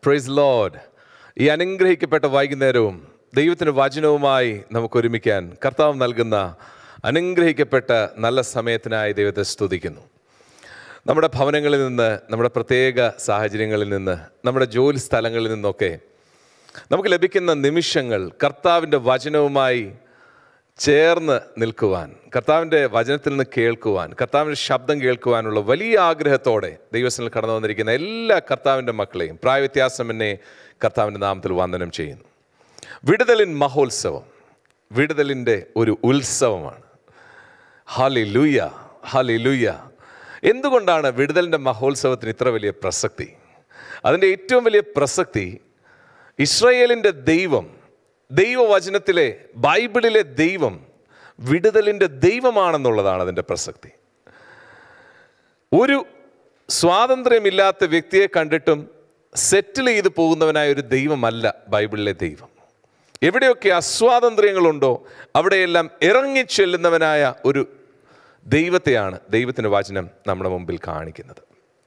price load ഈ അനുഗ്രഹിക്കപ്പെട്ട വൈകുന്നേരവും ദൈവത്തിൻ്റെ വചനവുമായി നമുക്ക് ഒരുമിക്കാൻ കർത്താവ് നൽകുന്ന അനുഗ്രഹിക്കപ്പെട്ട നല്ല സമയത്തിനായി ദൈവത്തെ സ്തുതിക്കുന്നു നമ്മുടെ ഭവനങ്ങളിൽ നിന്ന് നമ്മുടെ പ്രത്യേക സാഹചര്യങ്ങളിൽ നിന്ന് നമ്മുടെ ജോലി സ്ഥലങ്ങളിൽ നിന്നൊക്കെ നമുക്ക് ലഭിക്കുന്ന നിമിഷങ്ങൾ കർത്താവിൻ്റെ വചനവുമായി ചേർന്ന് നിൽക്കുവാൻ കർത്താവിൻ്റെ വചനത്തിൽ നിന്ന് കേൾക്കുവാൻ കർത്താവിൻ്റെ ശബ്ദം കേൾക്കുവാനുള്ള വലിയ ആഗ്രഹത്തോടെ ദൈവസ്ഥനിൽ കടന്നു വന്നിരിക്കുന്ന എല്ലാ കർത്താവിൻ്റെ മക്കളെയും പ്രായവ്യത്യാസം എന്നെ കർത്താവിൻ്റെ നാമത്തിൽ വന്ദനം ചെയ്യുന്നു വിടുതലിൻ മഹോത്സവം വിടുതലിൻ്റെ ഒരു ഉത്സവമാണ് ഹാലി ലൂയ ഹാലി ലൂയ എന്തുകൊണ്ടാണ് വിടുതലിൻ്റെ മഹോത്സവത്തിന് ഇത്ര വലിയ പ്രസക്തി അതിൻ്റെ ഏറ്റവും വലിയ പ്രസക്തി ഇസ്രയേലിൻ്റെ ദൈവം ദൈവവചനത്തിലെ ബൈബിളിലെ ദൈവം വിടുതലിൻ്റെ ദൈവമാണെന്നുള്ളതാണ് അതിൻ്റെ പ്രസക്തി ഒരു സ്വാതന്ത്ര്യമില്ലാത്ത വ്യക്തിയെ കണ്ടിട്ടും സെറ്റിൽ ചെയ്ത് പോകുന്നവനായ ഒരു ദൈവമല്ല ബൈബിളിലെ ദൈവം എവിടെയൊക്കെ അസ്വാതന്ത്ര്യങ്ങളുണ്ടോ അവിടെയെല്ലാം ഇറങ്ങിച്ചെല്ലുന്നവനായ ഒരു ദൈവത്തെയാണ് ദൈവത്തിൻ്റെ വചനം നമ്മുടെ മുമ്പിൽ കാണിക്കുന്നത്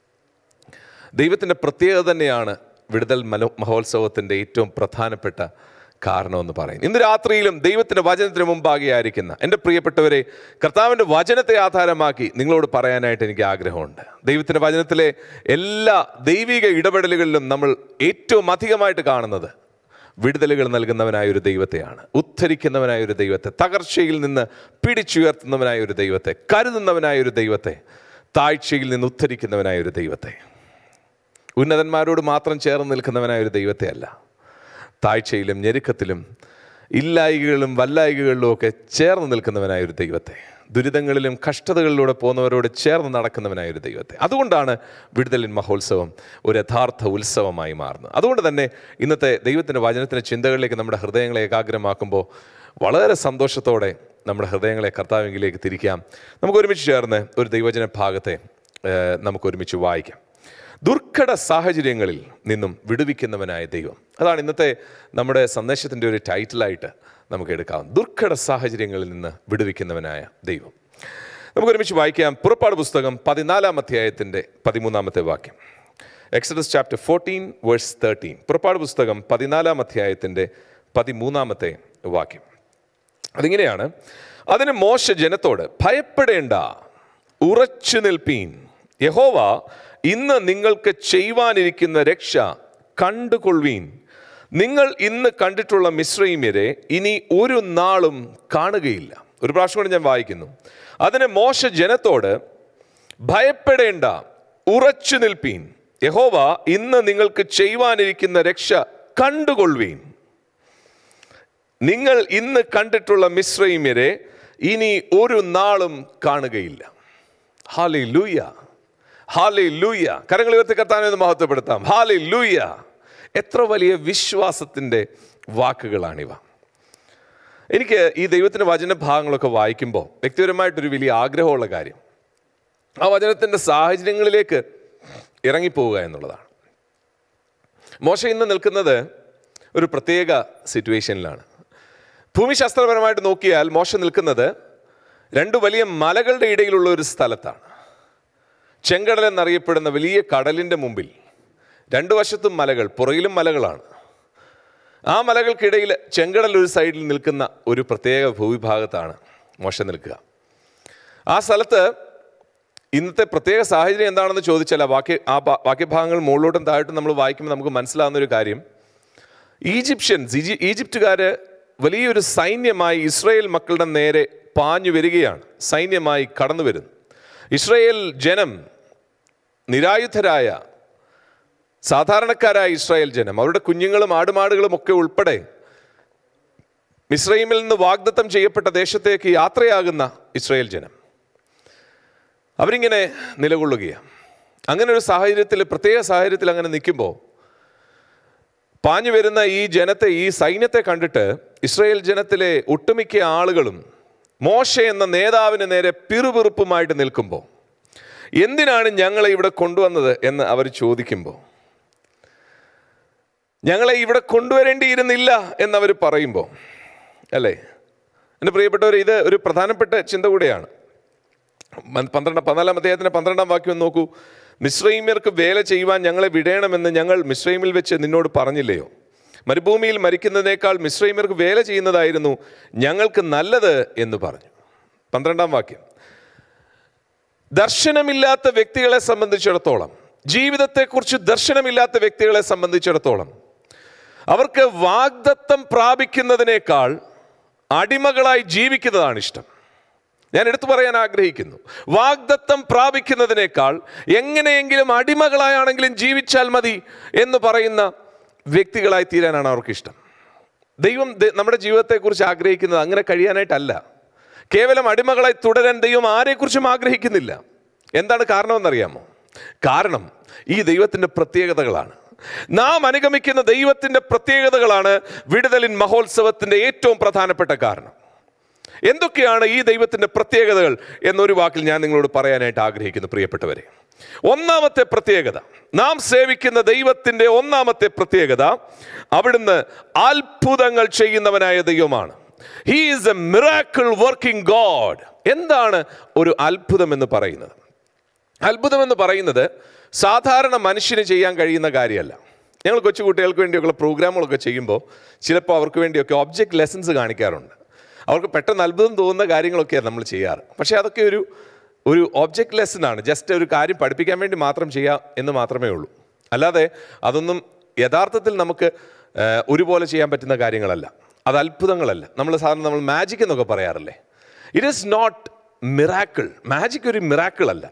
ദൈവത്തിൻ്റെ പ്രത്യേകത തന്നെയാണ് വിടുതൽ മലോ മഹോത്സവത്തിൻ്റെ ഏറ്റവും പ്രധാനപ്പെട്ട കാരണമെന്ന് പറയും ഇന്ന് രാത്രിയിലും ദൈവത്തിൻ്റെ വചനത്തിന് മുമ്പാകെ ആയിരിക്കുന്ന എൻ്റെ പ്രിയപ്പെട്ടവരെ കർത്താവിൻ്റെ വചനത്തെ ആധാരമാക്കി നിങ്ങളോട് പറയാനായിട്ട് എനിക്ക് ആഗ്രഹമുണ്ട് ദൈവത്തിൻ്റെ വചനത്തിലെ എല്ലാ ദൈവിക ഇടപെടലുകളിലും നമ്മൾ ഏറ്റവും അധികമായിട്ട് കാണുന്നത് വിടുതലുകൾ നൽകുന്നവനായ ഒരു ദൈവത്തെയാണ് ഉദ്ധരിക്കുന്നവനായ ഒരു ദൈവത്തെ തകർച്ചയിൽ നിന്ന് പിടിച്ചുയർത്തുന്നവനായ ഒരു ദൈവത്തെ കരുതുന്നവനായ ഒരു ദൈവത്തെ താഴ്ചയിൽ നിന്ന് ഉദ്ധരിക്കുന്നവനായ ഒരു ദൈവത്തെ ഉന്നതന്മാരോട് മാത്രം ചേർന്ന് നിൽക്കുന്നവനായ ഒരു ദൈവത്തെ അല്ല താഴ്ചയിലും ഞെരുക്കത്തിലും ഇല്ലായികകളിലും വല്ലായികകളിലും ഒക്കെ ചേർന്ന് നിൽക്കുന്നവനായ ഒരു ദൈവത്തെ ദുരിതങ്ങളിലും കഷ്ടതകളിലൂടെ പോകുന്നവരോട് ചേർന്ന് നടക്കുന്നവനായ ഒരു ദൈവത്തെ അതുകൊണ്ടാണ് വിടുതലിൻ മഹോത്സവം ഒരു യഥാർത്ഥ ഉത്സവമായി മാറുന്നത് അതുകൊണ്ട് തന്നെ ഇന്നത്തെ ദൈവത്തിൻ്റെ വചനത്തിൻ്റെ ചിന്തകളിലേക്ക് നമ്മുടെ ഹൃദയങ്ങളെ ഏകാഗ്രമാക്കുമ്പോൾ വളരെ സന്തോഷത്തോടെ നമ്മുടെ ഹൃദയങ്ങളെ കർത്താവിലേക്ക് തിരിക്കാം നമുക്ക് ഒരുമിച്ച് ചേർന്ന് ഒരു ദൈവജന ഭാഗത്തെ ഏഹ്, നമുക്ക് ഒരുമിച്ച് വായിക്കാം ദുർഘട സാഹചര്യങ്ങളിൽ നിന്നും വിടുവിക്കുന്നവനായ ദൈവം അതാണ് ഇന്നത്തെ നമ്മുടെ സന്ദേശത്തിൻ്റെ ഒരു ടൈറ്റിലായിട്ട് നമുക്ക് എടുക്കാം ദുർഘട സാഹചര്യങ്ങളിൽ നിന്ന് വിടുവിക്കുന്നവനായ ദൈവം നമുക്ക് ഒരുമിച്ച് വായിക്കാം പുറപ്പാട് പുസ്തകം പതിനാലാം അധ്യായത്തിൻ്റെ പതിമൂന്നാമത്തെ വാക്യം Exodus chapter fourteen verse thirteen പുറപ്പാട് പുസ്തകം പതിനാലാം അധ്യായത്തിൻ്റെ പതിമൂന്നാമത്തെ വാക്യം അതിങ്ങനെയാണ് അതിന് മോശ ജനത്തോട് ഭയപ്പെടേണ്ട ഉറച്ചു നിൽപ്പീൻ യഹോവ ഇന്ന് നിങ്ങൾക്ക് ചെയ്യുവാനിരിക്കുന്ന രക്ഷ കണ്ടുകൊള്ളുവീൻ നിങ്ങൾ ഇന്ന് കണ്ടിട്ടുള്ള മിശ്രൈമ്യരെ ഇനി ഒരു നാളും കാണുകയില്ല ഒരു പ്രാവശ്യം കൂടി ഞാൻ വായിക്കുന്നു അതിന് മോശ ജനത്തോട് ഭയപ്പെടേണ്ട ഉറച്ചു നിൽപ്പീൻ യഹോവ ഇന്ന് നിങ്ങൾക്ക് ചെയ്യുവാനിരിക്കുന്ന രക്ഷ കണ്ടുകൊള്ളുവീൻ നിങ്ങൾ ഇന്ന് കണ്ടിട്ടുള്ള മിശ്രൈമ്യരെ ഇനി ഒരു നാളും കാണുകയില്ല ഹാലി ലൂയ ഹാലി ലൂയ കരങ്ങൾ ഉയർത്തി കത്താനെന്ന് മഹത്വപ്പെടുത്താം ഹാലി ലൂയ എത്ര വലിയ വിശ്വാസത്തിൻ്റെ വാക്കുകളാണിവ എനിക്ക് ഈ ദൈവത്തിൻ്റെ വചന ഭാഗങ്ങളൊക്കെ വായിക്കുമ്പോൾ വ്യക്തിപരമായിട്ടൊരു വലിയ ആഗ്രഹമുള്ള കാര്യം ആ വചനത്തിൻ്റെ സാഹചര്യങ്ങളിലേക്ക് ഇറങ്ങിപ്പോവുക എന്നുള്ളതാണ് മോശ ഇന്ന് നിൽക്കുന്നത് ഒരു പ്രത്യേക സിറ്റുവേഷനിലാണ് ഭൂമിശാസ്ത്രപരമായിട്ട് നോക്കിയാൽ മോശ നിൽക്കുന്നത് രണ്ട് വലിയ മലകളുടെ ഇടയിലുള്ള ഒരു സ്ഥലത്താണ് ചെങ്കടൽ എന്നറിയപ്പെടുന്ന വലിയ കടലിൻ്റെ മുമ്പിൽ രണ്ടു വശത്തും മലകൾ പുറകിലും മലകളാണ് ആ മലകൾക്കിടയിൽ ചെങ്കടൽ ഒരു സൈഡിൽ നിൽക്കുന്ന ഒരു പ്രത്യേക ഭൂവിഭാഗത്താണ് മോശ നിൽക്കുക ആ സ്ഥലത്ത് ഇന്നത്തെ പ്രത്യേക സാഹചര്യം എന്താണെന്ന് ചോദിച്ചാൽ ആ വാക്യ ആ ഭാ- വാക്യഭാഗങ്ങൾ മുകളിലോട്ടും താഴോട്ടും നമ്മൾ വായിക്കുമ്പോൾ നമുക്ക് മനസ്സിലാവുന്ന ഒരു കാര്യം ഈജിപ്ഷ്യൻസ് ഈജി ഈജിപ്തുകാർ വലിയൊരു സൈന്യമായി ഇസ്രായേൽ മക്കളുടെ നേരെ പാഞ്ഞു വരികയാണ് സൈന്യമായി കടന്നു വരുന്നു ഇസ്രായേൽ ജനം നിരായുധരായ സാധാരണക്കാരായ ഇസ്രായേൽ ജനം അവരുടെ കുഞ്ഞുങ്ങളും ആടുമാടുകളും ഒക്കെ ഉൾപ്പെടെ മിസ്രൈമിൽ നിന്ന് വാഗ്ദത്തം ചെയ്യപ്പെട്ട ദേശത്തേക്ക് യാത്രയാകുന്ന ഇസ്രായേൽ ജനം അവരിങ്ങനെ നിലകൊള്ളുകയാണ് അങ്ങനെ ഒരു സാഹചര്യത്തിൽ പ്രത്യേക സാഹചര്യത്തിൽ അങ്ങനെ നിൽക്കുമ്പോൾ പാഞ്ഞു വരുന്ന ഈ ജനത്തെ ഈ സൈന്യത്തെ കണ്ടിട്ട് ഇസ്രായേൽ ജനത്തിലെ ഒട്ടുമിക്ക ആളുകളും മോശ എന്ന നേതാവിന് നേരെ പിറുപിറുപ്പുമായിട്ട് നിൽക്കുമ്പോൾ എന്തിനാണ് ഞങ്ങളെ ഇവിടെ കൊണ്ടുവന്നത് എന്ന് അവർ ചോദിക്കുമ്പോൾ ഞങ്ങളെ ഇവിടെ കൊണ്ടുവരേണ്ടിയിരുന്നില്ല എന്നവർ പറയുമ്പോൾ അല്ലേ എൻ്റെ പ്രിയപ്പെട്ടവർ ഇത് ഒരു പ്രധാനപ്പെട്ട ചിന്ത കൂടെയാണ് മൻ- പന്ത്രണ്ട് പതിനാലാം അദ്ദേഹത്തിൻ്റെ പന്ത്രണ്ടാം വാക്യം ഒന്ന് നോക്കൂ മിശ്രൈമ്യർക്ക് വേല ചെയ്യുവാൻ ഞങ്ങളെ വിടേണമെന്ന് ഞങ്ങൾ മിശ്രൈമിൽ വെച്ച് നിന്നോട് പറഞ്ഞില്ലയോ മരുഭൂമിയിൽ മരിക്കുന്നതിനേക്കാൾ മിശ്രൈമ്യർക്ക് വേല ചെയ്യുന്നതായിരുന്നു ഞങ്ങൾക്ക് നല്ലത് എന്ന് പറഞ്ഞു പന്ത്രണ്ടാം വാക്യം ദർശനമില്ലാത്ത വ്യക്തികളെ സംബന്ധിച്ചിടത്തോളം ജീവിതത്തെക്കുറിച്ച് ദർശനമില്ലാത്ത വ്യക്തികളെ സംബന്ധിച്ചിടത്തോളം അവർക്ക് വാഗ്ദത്തം പ്രാപിക്കുന്നതിനേക്കാൾ അടിമകളായി ജീവിക്കുന്നതാണ് ഇഷ്ടം ഞാൻ എടുത്തു പറയാൻ ആഗ്രഹിക്കുന്നു വാഗ്ദത്തം പ്രാപിക്കുന്നതിനേക്കാൾ എങ്ങനെയെങ്കിലും അടിമകളായാണെങ്കിലും ജീവിച്ചാൽ മതി എന്ന് പറയുന്ന വ്യക്തികളായി തീരാനാണ് അവർക്ക് ഇഷ്ടം ദൈവം ദ- നമ്മുടെ ജീവിതത്തെക്കുറിച്ച് ആഗ്രഹിക്കുന്നത് അങ്ങനെ കഴിയാനായിട്ടല്ല കേവലം അടിമകളായി തുടരാൻ ദൈവം ആരെക്കുറിച്ചും ആഗ്രഹിക്കുന്നില്ല എന്താണ് കാരണമെന്നറിയാമോ കാരണം ഈ ദൈവത്തിൻ്റെ പ്രത്യേകതകളാണ് നാം അനുഗമിക്കുന്ന ദൈവത്തിൻ്റെ പ്രത്യേകതകളാണ് വിടുതലിൻ മഹോത്സവത്തിൻ്റെ ഏറ്റവും പ്രധാനപ്പെട്ട കാരണം എന്തൊക്കെയാണ് ഈ ദൈവത്തിൻ്റെ പ്രത്യേകതകൾ എന്നൊരു വാക്കിൽ ഞാൻ നിങ്ങളോട് പറയാനായിട്ട് ആഗ്രഹിക്കുന്നു പ്രിയപ്പെട്ടവരെ ഒന്നാമത്തെ പ്രത്യേകത നാം സേവിക്കുന്ന ദൈവത്തിൻ്റെ ഒന്നാമത്തെ പ്രത്യേകത അവിടുന്ന് അത്ഭുതങ്ങൾ ചെയ്യുന്നവനായ ദൈവമാണ് he is a miracle working God എന്താണ് ഒരു അത്ഭുതം എന്ന് പറയുന്നത് അത്ഭുതം എന്ന് പറയുന്നത് സാധാരണ മനുഷ്യന് ചെയ്യാൻ കഴിയുന്ന കാര്യമല്ല ഞങ്ങൾ കൊച്ചു കുട്ടികൾക്ക് വേണ്ടിയൊക്കെ പ്രോഗ്രാമുകളൊക്കെ ചെയ്യുമ്പോൾ ചിലപ്പോൾ അവർക്ക് വേണ്ടിയൊക്കെ ഒബ്ജക്റ്റ് ലെസൺസ് കാണിക്കാറുണ്ട് അവർക്ക് പെട്ടെന്ന് അത്ഭുതം തോന്നുന്ന കാര്യങ്ങളൊക്കെയാണ് നമ്മൾ ചെയ്യാറ് പക്ഷേ അതൊക്കെ ഒരു ഒരു ഒബ്ജക്റ്റ് ലെസൺ ആണ് ജസ്റ്റ് ഒരു കാര്യം പഠിപ്പിക്കാൻ വേണ്ടി മാത്രം ചെയ്യാം എന്ന് മാത്രമേ ഉള്ളൂ അല്ലാതെ അതൊന്നും യഥാർത്ഥത്തിൽ നമുക്ക് ആ, ഒരുപോലെ ചെയ്യാൻ പറ്റുന്ന കാര്യങ്ങളല്ല അത് അത്ഭുതങ്ങളല്ല നമ്മൾ സാധാരണ നമ്മൾ മാജിക് എന്നൊക്കെ പറയാറില്ലേ it is not miracle magic ഒരു മിറാക്കിൾ അല്ല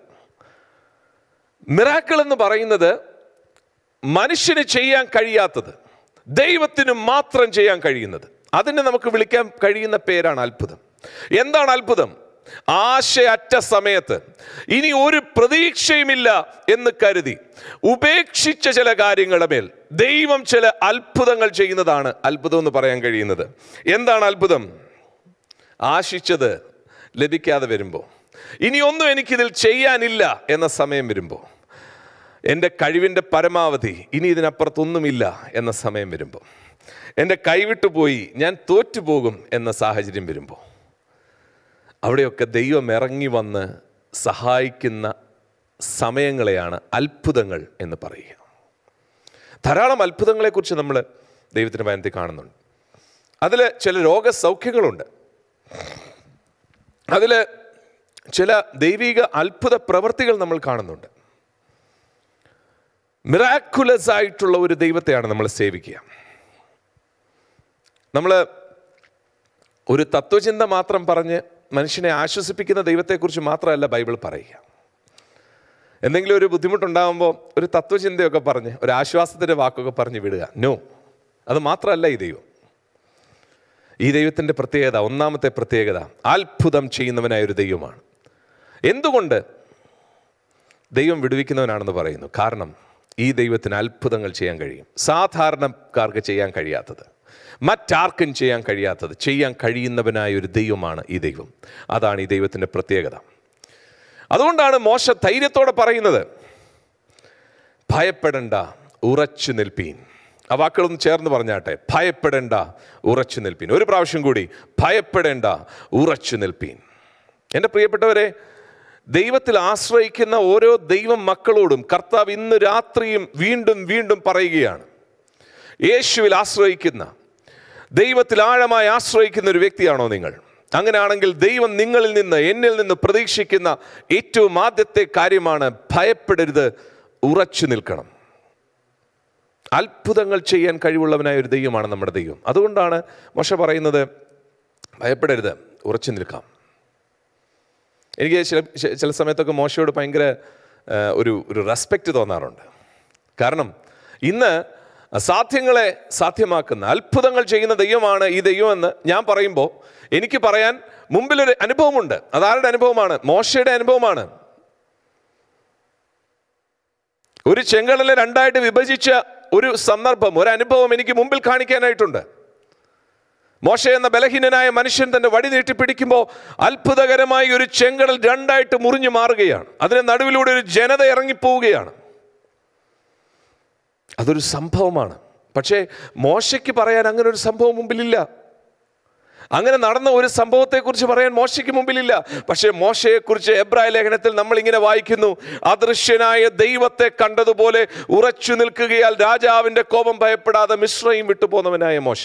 മിറാക്കിൾ എന്ന് പറയുന്നത് മനുഷ്യന് ചെയ്യാൻ കഴിയാത്തത് ദൈവത്തിന് മാത്രം ചെയ്യാൻ കഴിയുന്നത് അതിനെ നമുക്ക് വിളിക്കാൻ കഴിയുന്ന പേരാണ് അത്ഭുതം എന്താണ് അത്ഭുതം ആശയറ്റ സമയത്ത് ഇനി ഒരു പ്രതീക്ഷയുമില്ല എന്ന് കരുതി ഉപേക്ഷിച്ച ചില കാര്യങ്ങളുടെ മേൽ ദൈവം ചില അത്ഭുതങ്ങൾ ചെയ്യുന്നതാണ് അത്ഭുതം എന്ന് പറയാൻ കഴിയുന്നത് എന്താണ് അത്ഭുതം ആശിച്ചത് ലഭിക്കാതെ വരുമ്പോൾ ഇനി ഒന്നും എനിക്കിതിൽ ചെയ്യാനില്ല എന്ന സമയം വരുമ്പോൾ എൻ്റെ കഴിവിൻ്റെ പരമാവധി ഇനി ഇതിനപ്പുറത്തൊന്നുമില്ല എന്ന സമയം വരുമ്പോൾ എൻ്റെ കൈവിട്ടു പോയി ഞാൻ തോറ്റുപോകും എന്ന സാഹചര്യം വരുമ്പോൾ അവിടെയൊക്കെ ദൈവം ഇറങ്ങി വന്ന് സഹായിക്കുന്ന സമയങ്ങളെയാണ് അത്ഭുതങ്ങൾ എന്ന് പറയുക ധാരാളം അത്ഭുതങ്ങളെക്കുറിച്ച് നമ്മൾ ദൈവത്തിൻ്റെ ഭയനത്തിൽ കാണുന്നുണ്ട് അതിൽ ചില രോഗസൗഖ്യങ്ങളുണ്ട് അതിൽ ചില ദൈവിക അത്ഭുത പ്രവൃത്തികൾ നമ്മൾ കാണുന്നുണ്ട് മിറാക്കുലസ് ആയിട്ടുള്ള ഒരു ദൈവത്തെയാണ് നമ്മൾ സേവിക്കുക നമ്മൾ ഒരു തത്വചിന്ത മാത്രം പറഞ്ഞ് മനുഷ്യനെ ആശ്വസിപ്പിക്കുന്ന ദൈവത്തെക്കുറിച്ച് മാത്രമല്ല ബൈബിൾ പറയുക എന്തെങ്കിലും ഒരു ബുദ്ധിമുട്ടുണ്ടാകുമ്പോൾ ഒരു തത്വചിന്തയൊക്കെ പറഞ്ഞ് ഒരു ആശ്വാസത്തിൻ്റെ വാക്കൊക്കെ പറഞ്ഞ് വിടുക നോ അത് മാത്രമല്ല ഈ ദൈവം ഈ ദൈവത്തിൻ്റെ പ്രത്യേകത ഒന്നാമത്തെ പ്രത്യേകത അത്ഭുതം ചെയ്യുന്നവനായ ഒരു ദൈവമാണ് എന്തുകൊണ്ട് ദൈവം വിടുവിക്കുന്നവനാണെന്ന് പറയുന്നു കാരണം ഈ ദൈവത്തിന് അത്ഭുതങ്ങൾ ചെയ്യാൻ കഴിയും സാധാരണക്കാർക്ക് ചെയ്യാൻ കഴിയാത്തത് മറ്റാർക്കും ചെയ്യാൻ കഴിയാത്തത് ചെയ്യാൻ കഴിയുന്നവനായ ഒരു ദൈവമാണ് ഈ ദൈവം അതാണ് ഈ ദൈവത്തിൻ്റെ പ്രത്യേകത അതുകൊണ്ടാണ് മോശ ധൈര്യത്തോടെ പറയുന്നത് ഭയപ്പെടണ്ട ഉറച്ചു നിൽപ്പീൻ ആ വാക്കുകളൊന്ന് ചേർന്ന് പറഞ്ഞാട്ടെ ഭയപ്പെടേണ്ട ഉറച്ചു നിൽപ്പീൻ ഒരു പ്രാവശ്യം കൂടി ഭയപ്പെടേണ്ട ഉറച്ചു നിൽപ്പീൻ എൻ്റെ പ്രിയപ്പെട്ടവരെ ദൈവത്തിൽ ആശ്രയിക്കുന്ന ഓരോ ദൈവം മക്കളോടും കർത്താവ് ഇന്ന് രാത്രിയും വീണ്ടും വീണ്ടും പറയുകയാണ് യേശുവിൽ ആശ്രയിക്കുന്ന ദൈവത്തിൽ ആഴമായി ആശ്രയിക്കുന്ന ഒരു വ്യക്തിയാണോ നിങ്ങൾ അങ്ങനെയാണെങ്കിൽ ദൈവം നിങ്ങളിൽ നിന്ന് എന്നിൽ നിന്ന് പ്രതീക്ഷിക്കുന്ന ഏറ്റവും ആദ്യത്തെ കാര്യമാണ് ഭയപ്പെടരുത് ഉറച്ചു നിൽക്കണം അത്ഭുതങ്ങൾ ചെയ്യാൻ കഴിവുള്ളവനായ ഒരു ദൈവമാണ് നമ്മുടെ ദൈവം അതുകൊണ്ടാണ് മോശ പറയുന്നത് ഭയപ്പെടരുത് ഉറച്ചു നിൽക്കാം എനിക്ക് ചില ചില സമയത്തൊക്കെ മോശയോട് ഭയങ്കര ആ, ഒരു ഒരു റെസ്പെക്റ്റ് തോന്നാറുണ്ട് കാരണം ഇന്ന് അസാധ്യങ്ങളെ സാധ്യമാക്കുന്ന അത്ഭുതങ്ങൾ ചെയ്യുന്ന ദൈവമാണ് ഈ ദൈവമെന്ന് ഞാൻ പറയുമ്പോൾ എനിക്ക് പറയാൻ മുമ്പിലൊരു അനുഭവമുണ്ട് അതാരുടെ അനുഭവമാണ് മോശയുടെ അനുഭവമാണ് ഒരു ചെങ്കടലെ രണ്ടായിട്ട് വിഭജിച്ച ഒരു സന്ദർഭം ഒരു അനുഭവം എനിക്ക് മുമ്പിൽ കാണിക്കാനായിട്ടുണ്ട് മോശ എന്ന ബലഹീനനായ മനുഷ്യൻ തന്റെ വടി നീട്ടിപ്പിടിക്കുമ്പോൾ അത്ഭുതകരമായി ഒരു ചെങ്കടൽ രണ്ടായിട്ട് മുറിഞ്ഞു മാറുകയാണ് അതിന് നടുവിലൂടെ ഒരു ജനത ഇറങ്ങിപ്പോവുകയാണ് അതൊരു സംഭവമാണ് പക്ഷേ മോശയ്ക്ക് പറയാൻ അങ്ങനെ ഒരു സംഭവം മുമ്പിലില്ല അങ്ങനെ നടന്ന ഒരു സംഭവത്തെക്കുറിച്ച് പറയാൻ മോശയ്ക്ക് മുമ്പിലില്ല പക്ഷേ മോശയെക്കുറിച്ച് എബ്രായ ലേഖനത്തിൽ നമ്മൾ ഇങ്ങനെ വായിക്കുന്നു അദൃശ്യനായ ദൈവത്തെ കണ്ടതുപോലെ ഉറച്ചു നിൽക്കുകയാൽ രാജാവിന്റെ കോപം ഭയപ്പെടാതെ മിശ്രയും വിട്ടുപോന്നവനായ മോശ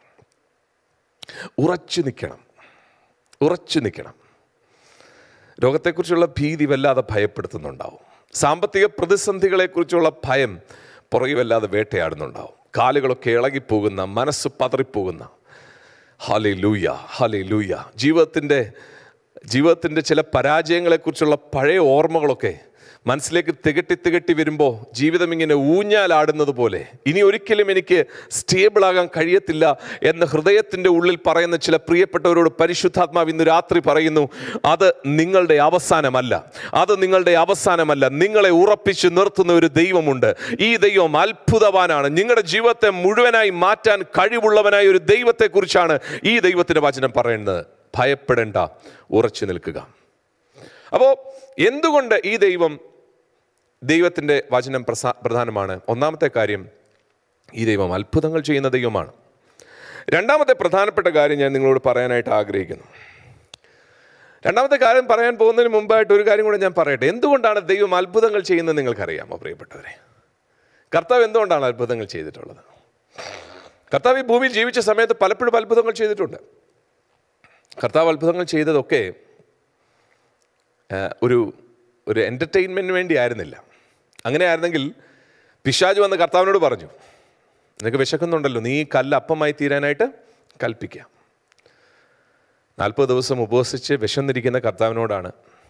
ഉറച്ചു നിൽക്കണം ഉറച്ചു നിൽക്കണം രോഗത്തെക്കുറിച്ചുള്ള ഭീതി വല്ലാതെ ഭയപ്പെടുത്തുന്നുണ്ടാവും സാമ്പത്തിക പ്രതിസന്ധികളെക്കുറിച്ചുള്ള ഭയം പുറകെ വല്ലാതെ വേട്ടയാടുന്നുണ്ടാവും കാലുകളൊക്കെ ഇളകിപ്പോകുന്ന മനസ്സ് പതറിപ്പോകുന്ന ഹലേ ലൂയ ഹലേ ലൂയ ജീവിതത്തിൻ്റെ ജീവിതത്തിൻ്റെ ചില പരാജയങ്ങളെക്കുറിച്ചുള്ള പഴയ ഓർമ്മകളൊക്കെ മനസ്സിലേക്ക് തികട്ടി തികട്ടി വരുമ്പോൾ ജീവിതം ഇങ്ങനെ ഊഞ്ഞാലാടുന്നത് പോലെ ഇനി ഒരിക്കലും എനിക്ക് സ്റ്റേബിൾ ആകാൻ കഴിയത്തില്ല എന്ന് ഹൃദയത്തിൻ്റെ ഉള്ളിൽ പറയുന്ന ചില പ്രിയപ്പെട്ടവരോട് പരിശുദ്ധാത്മാവ് ഇന്ന് രാത്രി പറയുന്നു അത് നിങ്ങളുടെ അവസാനമല്ല അത് നിങ്ങളുടെ അവസാനമല്ല നിങ്ങളെ ഉറപ്പിച്ച് നിർത്തുന്ന ഒരു ദൈവമുണ്ട് ഈ ദൈവം അത്ഭുതവാനാണ് നിങ്ങളുടെ ജീവിതത്തെ മുഴുവനായി മാറ്റാൻ കഴിവുള്ളവനായ ഒരു ദൈവത്തെക്കുറിച്ചാണ് ഈ ദൈവത്തിൻ്റെ വചനം പറയുന്നത് ഭയപ്പെടേണ്ട ഉറച്ചു നിൽക്കുക അപ്പോൾ എന്തുകൊണ്ട് ഈ ദൈവം ദൈവത്തിൻ്റെ വചനം പ്രസാ പ്രധാനമാണ് ഒന്നാമത്തെ കാര്യം ഈ ദൈവം അത്ഭുതങ്ങൾ ചെയ്യുന്ന ദൈവമാണ് രണ്ടാമത്തെ പ്രധാനപ്പെട്ട കാര്യം ഞാൻ നിങ്ങളോട് പറയാനായിട്ട് ആഗ്രഹിക്കുന്നു രണ്ടാമത്തെ കാര്യം പറയാൻ പോകുന്നതിന് മുമ്പായിട്ട് ഒരു കാര്യം കൂടെ ഞാൻ പറയട്ടെ എന്തുകൊണ്ടാണ് ദൈവം അത്ഭുതങ്ങൾ ചെയ്യുന്നത് നിങ്ങൾക്കറിയാമോ പ്രിയപ്പെട്ടവരെ കർത്താവ് എന്തുകൊണ്ടാണ് അത്ഭുതങ്ങൾ ചെയ്തിട്ടുള്ളത് കർത്താവ് ഈ ഭൂമിയിൽ ജീവിച്ച സമയത്ത് പലപ്പോഴും അത്ഭുതങ്ങൾ ചെയ്തിട്ടുണ്ട് കർത്താവ് അത്ഭുതങ്ങൾ ചെയ്തതൊക്കെ ആ, ഒരു ഒരു എൻ്റർടൈൻമെൻറ്റിന് വേണ്ടി ആയിരുന്നില്ല അങ്ങനെ ആയിരുന്നെങ്കിൽ പിശാജ് വന്ന് കർത്താവിനോട് പറഞ്ഞു നിനക്ക് വിശക്കുന്നുണ്ടല്ലോ നീ ഈ കല്ല് അപ്പമായി തീരാനായിട്ട് കൽപ്പിക്കാം നാൽപ്പത് ദിവസം ഉപവസിച്ച് വിശന്നിരിക്കുന്ന കർത്താവിനോടാണ്